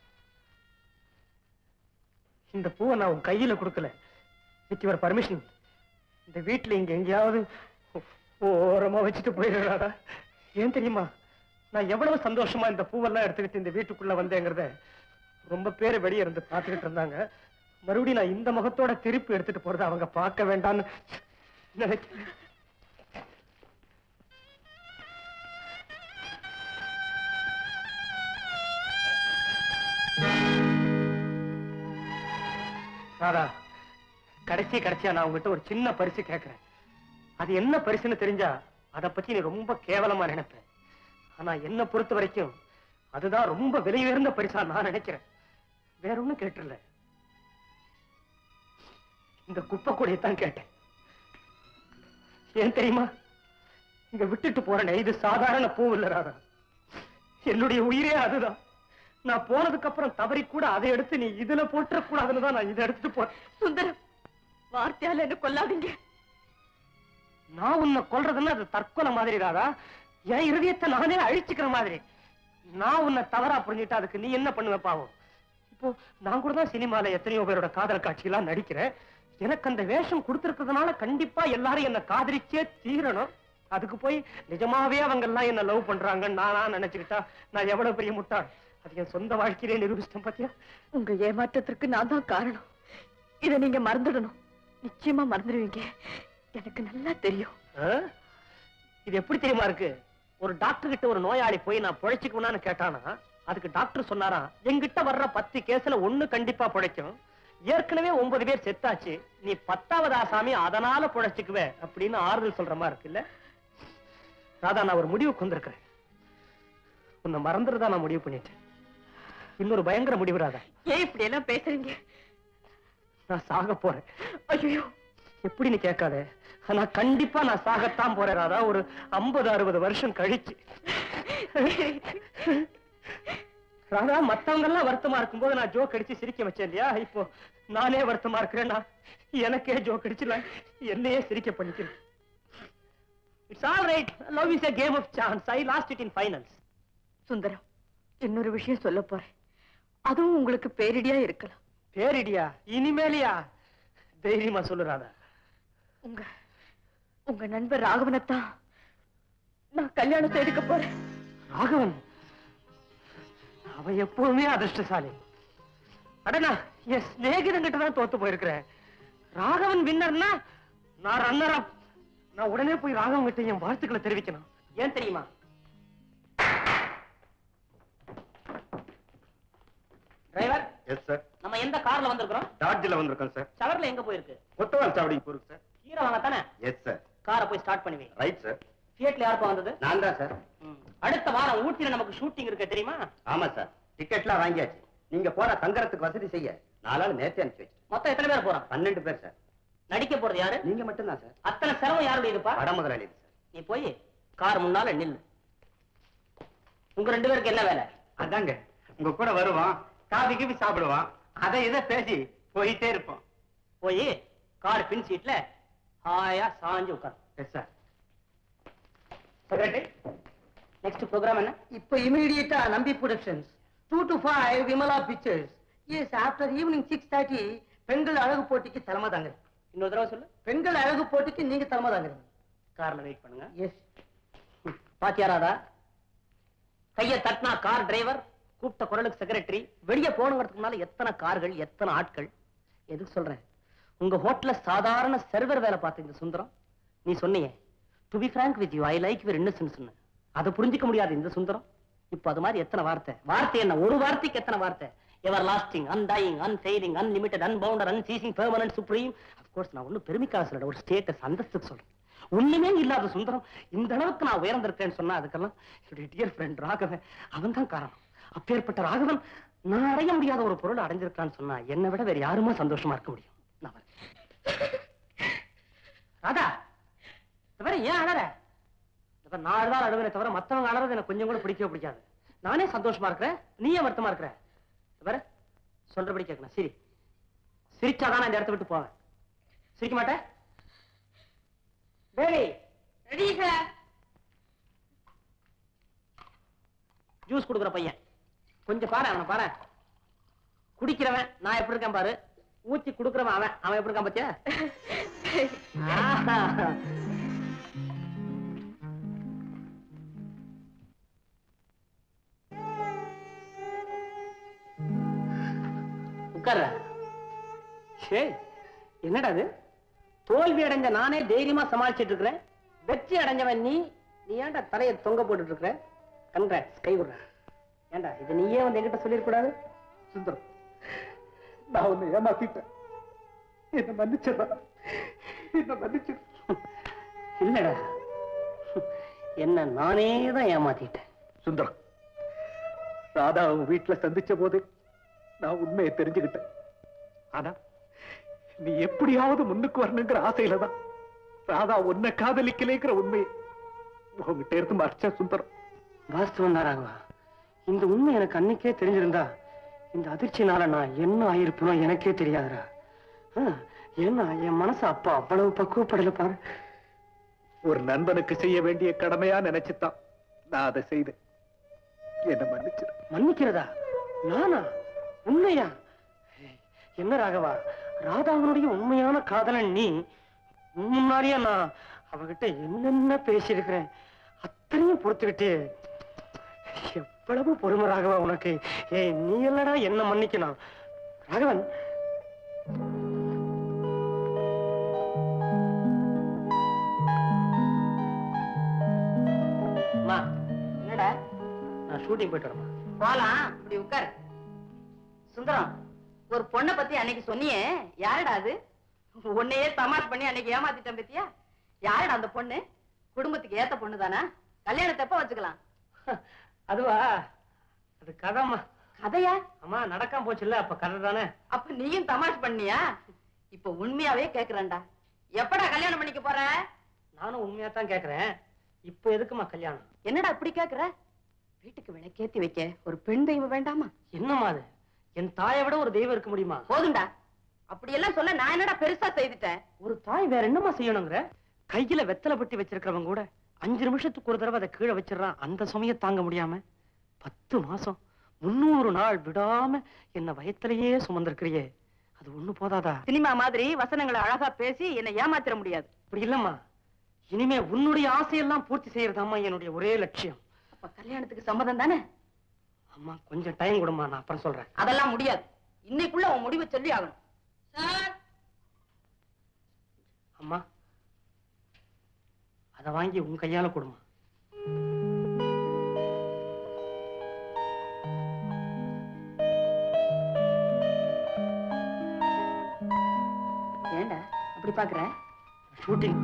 இந்த பூவை நான் உன் கையில கொடுக்கல வித் யுவர் பர்மிஷன் இந்த வீட்டுல இங்க எங்கேயாவது ஓ- ஓரமா வச்சுட்டு போயிடுறாடா ஏன் தெரியுமா நான் எவ்வளவு சந்தோஷமா இந்த பூவெல்லாம் எடுத்துக்கிட்டு இந்த வீட்டுக்குள்ள வந்தேங்கிறத ரொம்ப பேர் வெளியே இருந்து பார்த்துக்கிட்டு இருந்தாங்க மறுபடியும் நான் இந்த முகத்தோட திருப்பி எடுத்துட்டு போறதை அவங்க பார்க்க வேண்டாம்னு நினைக்கிறேன் ராதா கடைசி கடைசியா நான் உங்ககிட்ட ஒரு சின்ன பரிசு கேட்கிறேன் அது என்ன பரிசுன்னு தெரிஞ்சா அத பத்தி நீ ரொம்ப கேவலமா நினைப்ப ஆனா என்ன பொறுத்த வரைக்கும் அதுதான் ரொம்ப விலை உயர்ந்த பரிசா நான் நினைக்கிறேன் வேற ஒண்ணும் கேட்டுல இந்த குப்பை கூடையத்தான் கேட்டேன் ஏன் தெரியுமா இங்க விட்டுட்டு போறேனே இது சாதாரண பூ இல்ல ராதா என்னுடைய உயிரே அதுதான் நான் போனதுக்கு அப்புறம் தவறி கூட அதை எடுத்து நீ இதுல போட்டுற கூடாதுன்னு தான் நான் இதை எடுத்துட்டு போறேன் சுந்தரம் வார்த்தையால என்ன கொல்லாதீங்க நான் உன்னை கொல்றதுன்னா அது தற்கொலை மாதிரி ராதா என் இருதயத்தை நானே அழிச்சுக்கிற மாதிரி நான் உன்னை தவறா புரிஞ்சுட்டா அதுக்கு நீ என்ன பண்ணுவ பாவம் இப்போ நான் கூட தான் சினிமால எத்தனையோ பேரோட காதல் காட்சியெல்லாம் நடிக்கிறேன் எனக்கு அந்த வேஷம் கொடுத்திருக்கிறதுனால கண்டிப்பா எல்லாரும் என்ன காதலிச்சே தீரணும் அதுக்கு போய் நிஜமாவே அவங்க எல்லாம் என்ன லவ் பண்றாங்கன்னு நானா நினைச்சுக்கிட்டா நான் எவ்வளவு பெரிய முட்டாள் அது என் சொந்த வாழ்க்கையிலே நிரூபிச்சிட்டேன் பாத்தியா உங்க ஏமாற்றத்திற்கு நான் தான் காரணம் இத நீங்க மறந்துடணும் நிச்சயமா மறந்துடுவீங்க எனக்கு நல்லா தெரியும் ஆ? இது எப்படி தெரியுமா இருக்கு ஒரு டாக்டர் கிட்ட ஒரு நோயாளி போய் நான் பிழைச்சுக்குவேன்னு கேட்டானா அதுக்கு டாக்டர் சொன்னாராம் என்கிட்ட வர்ற பத்து கேஸ்ல ஒண்ணு கண்டிப்பா பிழைக்கும் ஏற்கனவே ஒன்பது பேர் செத்தாச்சு நீ பத்தாவது ஆசாமி அதனால பிழைச்சுக்குவே அப்படின்னு ஆறுதல் சொல்ற மாதிரி இருக்குல்ல ராதா நான் ஒரு முடிவுக்கு வந்திருக்கிறேன் உன்னை மறந்துறதா நான் முடிவு பண்ணிட்டேன் இன்னொரு பயங்கர முடிவு ராதா ஏன் இப்படி எல்லாம் பேசுறீங்க நான் சாக போறேன் ஐயோ எப்படின்னு கேட்காத ஆனா கண்டிப்பா நான் சாகத்தான் போறேன் ராதா ஒரு ஐம்பது அறுபது வருஷம் கழிச்சு ராதா மத்தவங்க எல்லாம் வருத்தமா இருக்கும்போது நான் ஜோக் அடிச்சு சிரிக்க வச்சேன் இல்லையா இப்போ நானே வருத்தமா இருக்கிறேன் நான் எனக்கே ஜோக் அடிச்சு நான் என்னையே சிரிக்க பண்ணிக்கிறேன் it's all right love is a game of chance I lost it in finals Sundaram இன்னொரு விஷயம் சொல்ல போறேன் அதுவும் உங்களுக்கு பேரிடியா இருக்கலாம் பேரிடியா இனிமேலியா தைரியமா சொல்லு ராதா உங்க உங்க நண்பர் ராகவனைத்தான் நான் கல்யாணம் செய்துக்க போறேன் ராகவன் அவன் எப்பவுமே அதிர்ஷ்டசாலி அடனா என் சிநேகிதன் கிட்ட தான் தோத்து போயிருக்கிறேன் ராகவன் வின்னர்னா நான் ரன்னர் அப் நான் உடனே போய் ராகவன் கிட்ட என் வாழ்த்துக்களை தெரிவிக்கணும் ஏன் தெரியுமா டிரைவர் எஸ் சார் நம்ம எந்த கார்ல வந்திருக்கிறோம் டாட்ஜில் வந்திருக்கோம் சார் சவர்ல எங்க போயிருக்கு கொத்தவால் சாவடிக்கு போறோம் சார் கீரை வாங்க தானே எஸ் சார் காரை போய் ஸ்டார்ட் பண்ணுவீங்க ரைட் சார் ஃபியட்ல யாருப்பா வந்தது நான் தான் சார் ம். அடுத்த வாரம் ஊட்டியில நமக்கு ஷூட்டிங் இருக்கு தெரியுமா ஆமா சார் டிக்கெட்லாம் வாங்கியாச்சு நீங்க போற தங்கறதுக்கு வசதி செய்ய நாலாள் நேரத்தை அனுப்பிச்சு வச்சு மொத்தம் எத்தனை பேர் போறான் பன்னெண்டு பேர் சார் நடிக்க போறது யாரு நீங்க மட்டும்தான் சார் அத்தனை சிரமம் யாருடையதுப்பா வட முதலாளி சார் நீ போய் கார் முன்னால நில்லு உங்க ரெண்டு பேருக்கு என்ன வேலை அதாங்க உங்க கூட வருவான் காபி கீபி சாப்பிடுவான் அதை இதை பேசி போயிட்டே இருப்போம் போய் கார் பின் சீட்ல ஹாயா சாஞ்சு உட்கார் yes sir secretary next programme என்ன இப்போ இமீடியட்டா Nambi productions two to five Vimala pictures yes after evening six thirty பெண்கள் அழகு போட்டிக்கு தலைமை தாங்க இன்னொரு தடவை சொல்லு பெண்கள் அழகு போட்டிக்கு நீங்க தலைமை தாங்கிறீங்க கார்ல வெயிட் பண்ணுங்க எஸ் பாத்தியாராதா கைய தட்டினா கார் டிரைவர் கூப்பிட்ட குரலுக்கு செக்ரட்டரி வெளிய போகணுங்கிறதுக்கு முன்னால எத்தனை கார்கள் எத்தனை ஆட்கள் எதுக்கு சொல்றேன் உங்க ஹோட்டல்ல சாதாரண சர்வர் வேலை பார்த்த இந்த சுந்தரம் நீ சொன்னீங்க to be frank with you I like your innocence சொன்ன அதை புரிஞ்சுக்க முடியாது இந்த சுந்தரம் இப்போ அது மாதிரி எத்தனை வார்த்தை வார்த்தை என்ன ஒரு வார்த்தைக்கு எத்தனை வார்த்தை everlasting undying unfailing unlimited unbounded unceasing permanent supreme of course நான் ஒன்றும் பெருமைக்காக சொல்லல ஒரு ஸ்டேட்டஸ் அந்தஸ்துக்கு சொல்றேன் ஒண்ணுமே இல்லாத சுந்தரம் இந்த அளவுக்கு நான் உயர்ந்திருக்கேன்னு சொன்னா அதுக்கெல்லாம் என்னுடைய டியர் ஃப்ரெண்ட் ராகவன் அவன் தான் காரணம் அப்பேற்பட்ட ராகவன் நான் அடைய முடியாத ஒரு பொருள் அடைஞ்சிருக்கான்னு சொன்னா என்னை விட வேற யாருமா சந்தோஷமா இருக்க முடியும் நான் வரேன். ராதா இந்த பாரு, ஏன் அழற இந்த பாரு, நான் அழுதான் அழுவேனே தவிர மத்தவங்க அழறது எனக்கு கொஞ்சம் கூட பிடிக்கவே பிடிக்காது நானே சந்தோஷமா இருக்கிறேன் நீ ஏன் வருத்தமா இருக்கிற இந்த பாரு சொல்றபடி கேட்கணும் சரி சிரிச்சாதான் நான் இந்த இடத்த விட்டு போவேன் சிரிக்க மாட்டேன் பேபி ரெடி சார் ஜூஸ் கொடுக்குற பையன் கொஞ்சம் பாரு அவனை பாரு குடிக்கிறவன் நான் எப்படி இருக்கேன் பாரு ஊத்தி குடுக்குறவன் அவன் அவன் எப்படி இருக்கான் பாத்தியா ஆஹா. உட்கார்ற சே என்னடா அது தோல்வி அடைஞ்ச நானே தைரியமா சமாளிச்சிட்டு இருக்கிறேன் வெற்றி அடைஞ்சவன் நீ நீ ஏன்டா தலையை தொங்க போட்டுட்டு இருக்கிற கங்க்ராட்ஸ் கை விடுற ஏன்டா இது நீயே வந்து என்கிட்ட சொல்லிருக்கூடாது சுந்தரம் நான் உன்னை ஏமாத்திட்டேன் என்ன மன்னிச்சிடா என்ன மன்னிச்சிடு இல்லடா என்ன நானே தான் ஏமாத்திட்டேன் சுந்தரம் ராதா அவன் வீட்டுல சந்திச்ச போது நான் உண்மையை தெரிஞ்சுக்கிட்டேன் ஆனா நீ எப்படியாவது முன்னுக்கு வரணுங்கிற ஆசையில தான் ராதா உன்னை காதலிக்கலைங்கிற உண்மையை உங்ககிட்ட இருந்து மறைச்சேன் சுந்தரம் வாஸ்தவம் தான் ராகவா இந்த உண்மை எனக்கு அன்னைக்கே தெரிஞ்சிருந்தா இந்த அதிர்ச்சினால நான் என்ன ஆயிருப்பனோ எனக்கே தெரியாதுடா ஆ, ஏன்னா என் மனசு அப்பா அவ்வளவு பக்குவப்படல பாரு ஒரு நண்பனுக்கு செய்ய வேண்டிய கடமையா நினைச்சுதான் நான் அதை செய்தேன் என்ன மன்னிச்சிடு மன்னிக்கிறதா நானா உண்மையா என்ன ராகவா ராதாவனுடைய உண்மையான காதலன் நீ உன் முன்னாடியே நான் அவகிட்ட என்னென்ன பேசியிருக்கிறேன் அத்தனையும் பொறுத்துக்கிட்டு எவ்வளவு பொறுமை ராகவா உனக்கு ஏய் நீ இல்லடா என்ன மன்னிக்கணும் ராகவன் அம்மா, என்னடா நான் ஷூட்டிங் போயிட்டு வரேம்மா போலாம் இப்படி உட்காரு சுந்தரம் ஒரு பொண்ணை பத்தி அன்னைக்கு சொன்னியே யாருடா அது உன்னையே தமாஷ் பண்ணி அன்னைக்கு ஏமாத்திட்டேன் பத்தியா யாருடா அந்த பொண்ணு குடும்பத்துக்கு ஏத்த பொண்ணு தானா கல்யாணத்தை எப்ப வச்சுக்கலாம் அதுவா அது கதைம்மா கதையா அம்மா நடக்காம போச்சுல்ல அப்ப கதை தானே அப்ப நீயும் தமாஷ் பண்ணியா இப்ப உண்மையாவே கேக்குறேன்டா எப்படா கல்யாணம் பண்ணிக்க போற நானும் உண்மையா தான் கேக்குறேன் இப்ப எதுக்குமா கல்யாணம் என்னடா இப்படி கேக்குற வீட்டுக்கு விளக்கேத்தி வைக்க ஒரு பெண் தெய்வம் வேண்டாமா என்னம்மா அது என் தாயை விட ஒரு தெய்வம் இருக்க முடியுமா போதும்டா அப்படி எல்லாம் சொல்ல நான் என்னடா பெருசா செய்துட்டேன் ஒரு தாய் வேற என்னம்மா செய்யணுங்கிற கையில வெத்தலை பட்டி வச்சிருக்கிறவங்க கூட அஞ்சு நிமிஷத்துக்கு ஒரு தடவை அதை கீழே வச்சிடறான் அந்த சுமையை தாங்க முடியாம பத்து மாசம் முன்னூறு நாள் விடாம என்ன வயத்திலேயே சுமந்திருக்கிறியே அது ஒண்ணு போதாதா சினிமா மாதிரி வசனங்களை அழகா பேசி என்னை ஏமாத்திர முடியாது அப்படி இல்லம்மா இனிமே உன்னுடைய ஆசையெல்லாம் பூர்த்தி செய்யறதாம்மா என்னுடைய ஒரே லட்சியம் அப்ப கல்யாணத்துக்கு சம்மதம் தானே அம்மா கொஞ்சம் டைம் கொடுமா நான் அப்புறம் சொல்றேன் அதெல்லாம் முடியாது இன்னைக்குள்ள உன் முடிவை சொல்லி ஆகணும் சார் அம்மா அதை வாங்கி உன் கையால கொடுமா ஏண்டா அப்படி பாக்குற ஷூட்டிங்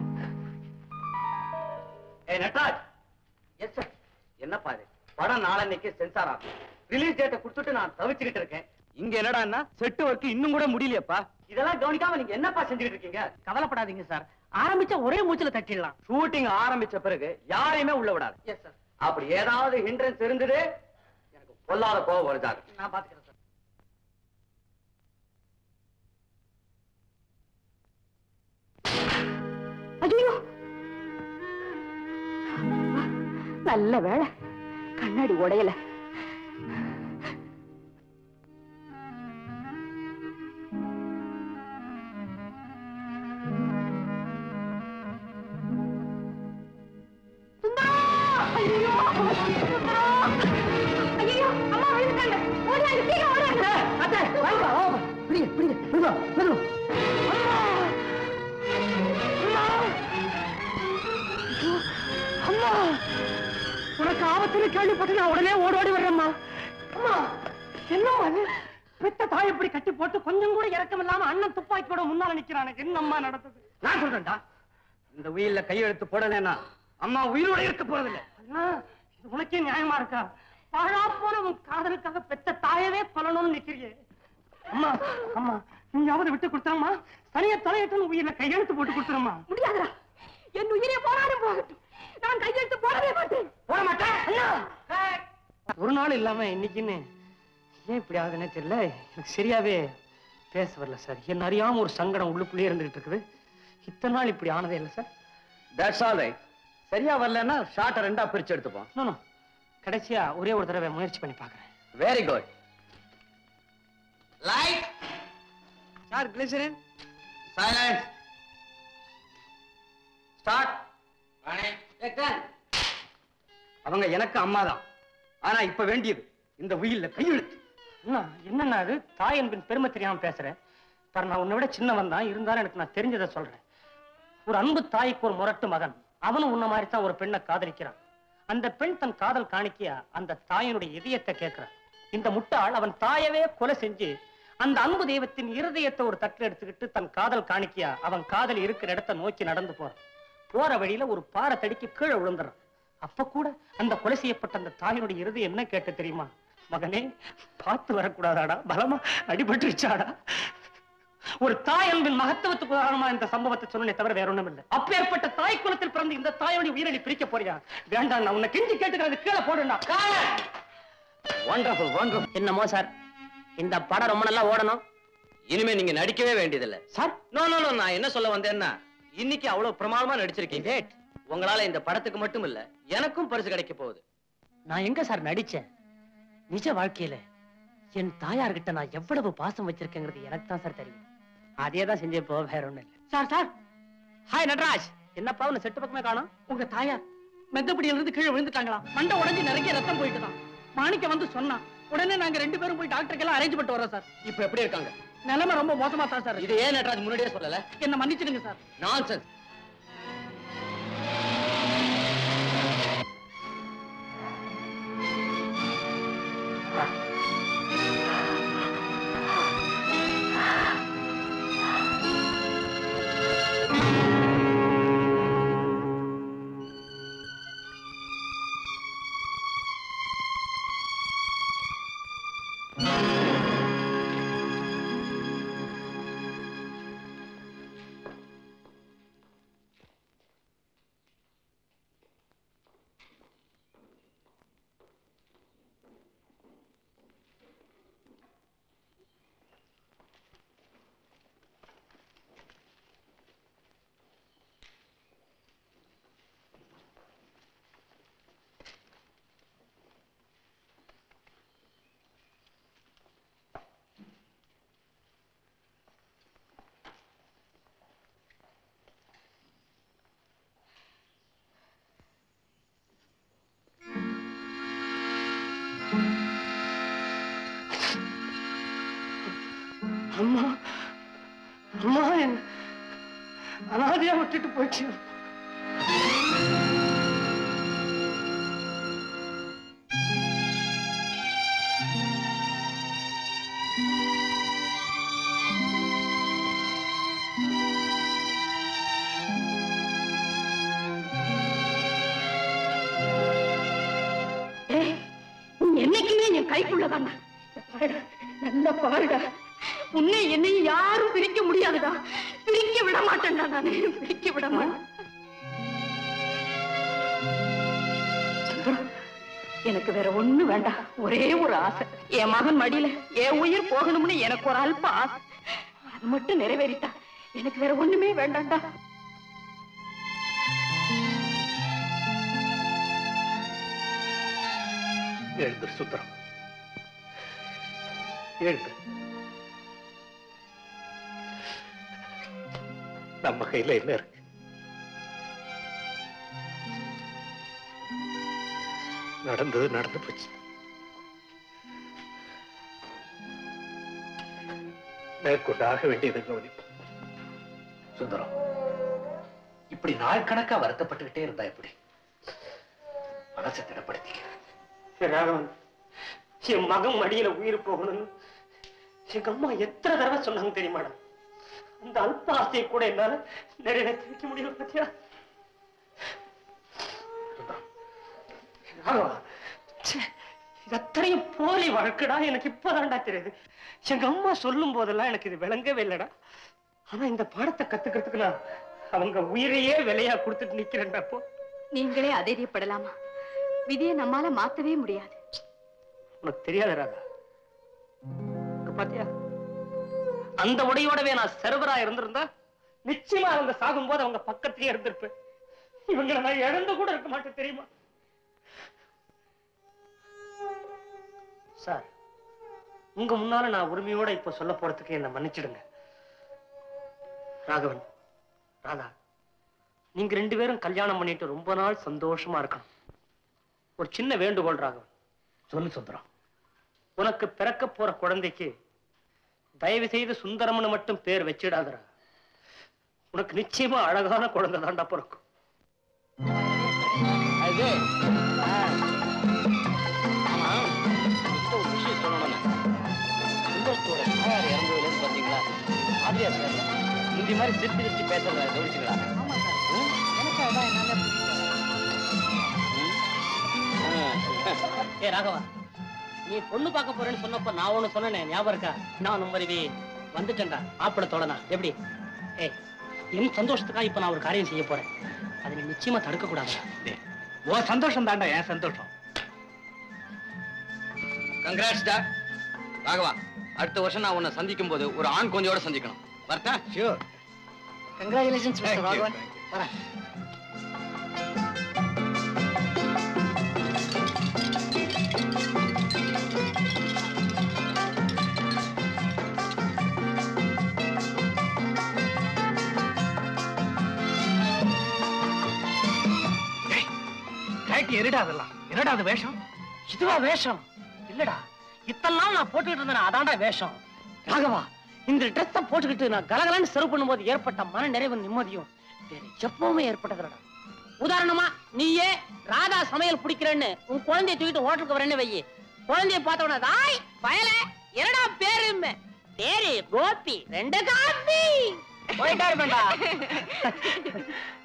ஏய் நட்ராஜ் எஸ் சார் என்னப்பா இது படம் நாளன்னைக்கு சென்சார் ஆகும் ரிலீஸ் டேட்டை கொடுத்துட்டு நான் தவிச்சுக்கிட்டு இருக்கேன் இங்க என்னடான்னா செட்டு ஒர்க் இன்னும் கூட முடியலையப்பா இதெல்லாம் கவனிக்காம நீங்க என்னப்பா செஞ்சுக்கிட்டு இருக்கீங்க கவலைப்படாதீங்க சார் ஆரம்பிச்ச ஒரே மூச்சுல தட்டிடலாம் ஷூட்டிங் ஆரம்பிச்ச பிறகு யாரையுமே உள்ள விடாது எஸ் சார் அப்படி ஏதாவது ஹிண்ட்ரன்ஸ் இருந்தது எனக்கு பொல்லாத கோவம் வருதாங்க நான் பாத்துக்கிறேன் சார் ஐயோ நல்ல வேளை கண்ணாடி உடையல அம்மா உனக்கு ஆபத்துன்னு கேள்விப்பட்டு நான் உடனே ஓடோடி வர்றேம்மா அம்மா என்னம்மா அது பெத்த தாய் இப்படி கட்டி போட்டு கொஞ்சம் கூட இறக்கம் இல்லாம அண்ணன் துப்பாக்கியோட முன்னால நிக்கிறானுக்கு என்னம்மா நடந்தது நான் சொல்றேன்டா இந்த உயிரில கையெழுத்து போடலைன்னா அம்மா உயிரோட இருக்க போறதில்லை அண்ணா இது உனக்கே நியாயமா இருக்கா வாழா போன உன் காதலுக்காக பெத்த தாயவே கொல்லணும்னு நிக்கிறியே அம்மா அம்மா நீயாவது விட்டு கொடுத்தாம்மா தனியா தலையிட்டு உயிரில கையெழுத்து போட்டு கொடுத்துருமா முடியாதுடா என் உயிரே போனாலும் போகட்டும் நான் கையெழுத்து போடவே மாட்டேன் போட மாட்டேன் அண்ணா ஒரு நாள் இல்லாம இன்னைக்குன்னு ஏன் இப்படி ஆகுதுன்னே தெரியல எனக்கு சரியாவே பேச வரல சார் என்ன அறியாம ஒரு சங்கடம் உள்ளுக்குள்ளேயே இருந்துகிட்டு இருக்குது இத்தனை நாள் இப்படி ஆனதே இல்லை சார் தட்ஸ் ஆல் ரைட் சரியா வரலன்னா ஷார்ட்டை ரெண்டா பிரிச்சு எடுத்துப்போம் நோ கடைசியா ஒரே ஒரு தடவை முயற்சி பண்ணி பார்க்கறேன் very good light sir glycerine silence start அவங்க எனக்கு அம்மா தான் ஆனா இப்ப வேண்டியது இந்த உயிரில கையெழுத்து அண்ணா என்னண்ணா அது தாய் என்பின் பெருமை தெரியாம பேசுறேன் பாரு நான் உன்னை விட சின்னவன் தான் இருந்தாலும் எனக்கு நான் தெரிஞ்சதை சொல்றேன் ஒரு அன்பு தாய்க்கு ஒரு முரட்டு மகன் அவனும் உன்ன மாதிரி தான் ஒரு பெண்ணை காதலிக்கிறான் அந்த பெண் தன் காதல் காணிக்கையா அந்த தாயினுடைய இதயத்தை கேட்கிறான் இந்த முட்டாள் அவன் தாயவே கொலை செஞ்சு அந்த அன்பு தெய்வத்தின் இருதயத்தை ஒரு தட்டில் எடுத்துக்கிட்டு தன் காதல் காணிக்கையா அவன் காதல் இருக்கிற இடத்தை நோக்கி நடந்து போறான் போற வழியில ஒரு பாறை தடிக்கு கீழே விழுந்துறான் அப்ப கூட அந்த கொலை செய்யப்பட்ட அந்த தாயினுடைய இருதயம் என்ன கேட்ட தெரியுமா மகனே பார்த்து வரக்கூடாதாடா பலமா அடிபட்டுருச்சாடா ஒரு தாய் அன்பின் மகத்துவத்துக்கு உதாரணமா இந்த சம்பவத்தை சொன்னே தவிர வேற ஒண்ணும் இல்லை அப்பேற்பட்ட தாய் குலத்தில் பிறந்த இந்த தாயோட உயிரை நீ பிரிக்க போறியா வேண்டாம் நான் உன்னை கெஞ்சி கேட்டுக்கிறது கீழே போடுண்ணா வண்டர்ஃபுல் வண்டர்ஃபுல் என்னமோ சார் இந்த படம் ரொம்ப நல்லா ஓடணும் இனிமே நீங்க நடிக்கவே வேண்டியதில்லை சார் நோ நோ நோ நான் என்ன சொல்ல வந்தேன்னா இன்னைக்கு அவ்வளவு பிரமாதமா நடிச்சிருக்கீங்க உங்களால இந்த படத்துக்கு மட்டும் இல்ல எனக்கும் பரிசு கிடைக்க போகுது நான் எங்க சார் நடிச்சேன் நிஜ வாழ்க்கையில என் தாயார்கிட்ட நான் எவ்வளவு பாசம் வச்சிருக்கேங்கிறது எனக்கு தான் சார் தெரியும் அதே தான் செஞ்சப்போ வேற ஒண்ணும் இல்லை சார் சார் ஹாய் நட்ராஜ் என்னப்பா உன்னை செட்டு பக்கமே காணோம் உங்க தாயார் மெத்தப்படியில இருந்து கீழே விழுந்துட்டாங்களா மண்டை உடைஞ்சு நிறைய ரத்தம் போயிட்டு தான் மாணிக்க வந்து சொன்னான் உடனே நாங்க ரெண்டு பேரும் போய் டாக்டருக்கு எல்லாம் அரேஞ்ச் பண்ணிட்டு வரோம் சார் இப்ப எப்படி இருக்காங்க நிலைமை ரொம்ப மோசமா தான் சார் இது ஏன் நட்ராஜ் முன்னாடியே சொல்லல என்ன மன்னிச்சிடுங்க சார் நான்சென்ஸ் அம்மா அம்மா என்ன அனாதையா விட்டுட்டு போச்சு என்னைக்குமே என் கைக்குள்ளதாண்டா நல்ல பாருடா உன்னை என்னையும் யாரும் பிரிக்க முடியாதுடா பிரிக்க விட மாட்டேன்டா நானு பிரிக்க விட மாட்டேன் சந்திரம், எனக்கு வேற ஒண்ணு வேண்டாம் ஒரே ஒரு ஆசை என் மகன் மடியில என் உயிர் போகணும்னு எனக்கு ஒரு அல்ப ஆசை அது மட்டும் நிறைவேறிட்டா எனக்கு வேற ஒண்ணுமே வேண்டாம்டா எழுந்து சுந்தரம் எழுந்து நம்ம கையில என்ன இருக்கு நடந்தது நடந்து போச்சு மேற்கொண்டு ஆக வேண்டியது கவனிப்பு சுந்தரம் இப்படி நாள் கணக்கா வருத்தப்பட்டுக்கிட்டே இருந்தா எப்படி மனசை திடப்படுத்திக்க ராகவன் என் மகன் மடியில உயிர் போகணும்னு எங்க அம்மா எத்தனை தடவை சொன்னாங்க தெரியுமாடா அந்த அல்ப ஆசையை கூட என்னால நிறைவேற்றி வைக்க முடியல பத்தியா ராகவா, ச்சே, இது அத்தனையும் போலி வாழ்க்கடா எனக்கு இப்பதான்டா தெரியுது எங்க அம்மா சொல்லும் போதெல்லாம் எனக்கு இது விளங்கவே இல்லடா ஆனா இந்த பாடத்தை கத்துக்கிறதுக்கு நான் அவங்க உயிரையே விலையா கொடுத்துட்டு நிக்கிறேன்டா அப்போ நீங்களே அதைரியப்படலாமா விதியை நம்மால மாத்தவே முடியாது உனக்கு தெரியாத ராதா இங்க பாத்தியா அந்த உடையோடவே நான் சர்வரா இருந்திருந்தா நிச்சயமா அவங்க சாகும்போது அவங்க பக்கத்திலேயே இருந்திருப்பேன் இவங்களை நான் இழந்து கூட இருக்க மாட்டேன் தெரியுமா சார் உங்க முன்னால நான் உரிமையோட இப்ப சொல்ல போறதுக்கு என்ன மன்னிச்சிடுங்க ராகவன் ராதா நீங்க ரெண்டு பேரும் கல்யாணம் பண்ணிட்டு ரொம்ப நாள் சந்தோஷமா இருக்கணும் ஒரு சின்ன வேண்டுகோள் ராகவன் சொல்லு சுந்தரம் உனக்கு பிறக்க போற குழந்தைக்கு தயவு செய்து சுந்தரம்னு மட்டும் பேர் வச்சிடாதடா உனக்கு நிச்சயமா அழகான குழந்தை தாண்டா பிறக்கும் அது ஆமா உங்ககிட்ட ஒரு விஷயம் சொல்லணும் சுந்தரத்தோட தாயார் இறந்ததுலேருந்து பார்த்தீங்களா ஆதிரியா சார் முந்தி மாதிரி சிரிச்சு சிரிச்சு பேசுறத கவனிச்சுங்களா ஏ ராகவா நீ பொண்ணு பார்க்க போறேன்னு சொன்னப்ப நான் ஒண்ணு சொன்னேன் ஞாபகம் இருக்கா நான் உம்மருவி வந்துட்டேன்டா ஆப்பிளத்தோட நான் எப்படி ஏய் என் சந்தோஷத்துக்காக இப்ப நான் ஒரு காரியம் செய்ய போறேன் அதை நீ நிச்சயமா தடுக்க கூடாது உன் சந்தோஷம் தாண்டா என் சந்தோஷம் கங்க்ராட்ஸ் டா ராகவா அடுத்த வருஷம் நான் உன்னை சந்திக்கும் போது ஒரு ஆண் கொஞ்சோட சந்திக்கணும் வரட்டா sure congratulations Thank you, Raghavan thank you. வரேன் கழட்டி எரிடா அதெல்லாம் என்னடா அது வேஷம் இதுவா வேஷம் இல்லடா இத்தனை நாள் நான் போட்டுக்கிட்டு இருந்தேன் அதான்டா வேஷம் ராகவா இந்த ட்ரெஸ்ஸ போட்டுக்கிட்டு நான் கலகலன்னு சர்வ் பண்ணும்போது ஏற்பட்ட மன நிறைவு நிம்மதியும் வேற எப்பவுமே ஏற்பட்டதுடா உதாரணமா நீயே ராதா சமையல் பிடிக்கிறேன்னு உன் குழந்தைய தூக்கிட்டு ஹோட்டலுக்கு வரேன்னு வையி குழந்தைய பார்த்த உடனே தாய் பயல என்னடா பேரு பேரு கோபி ரெண்டு காப்பி போயிட்டா இருப்பேன்டா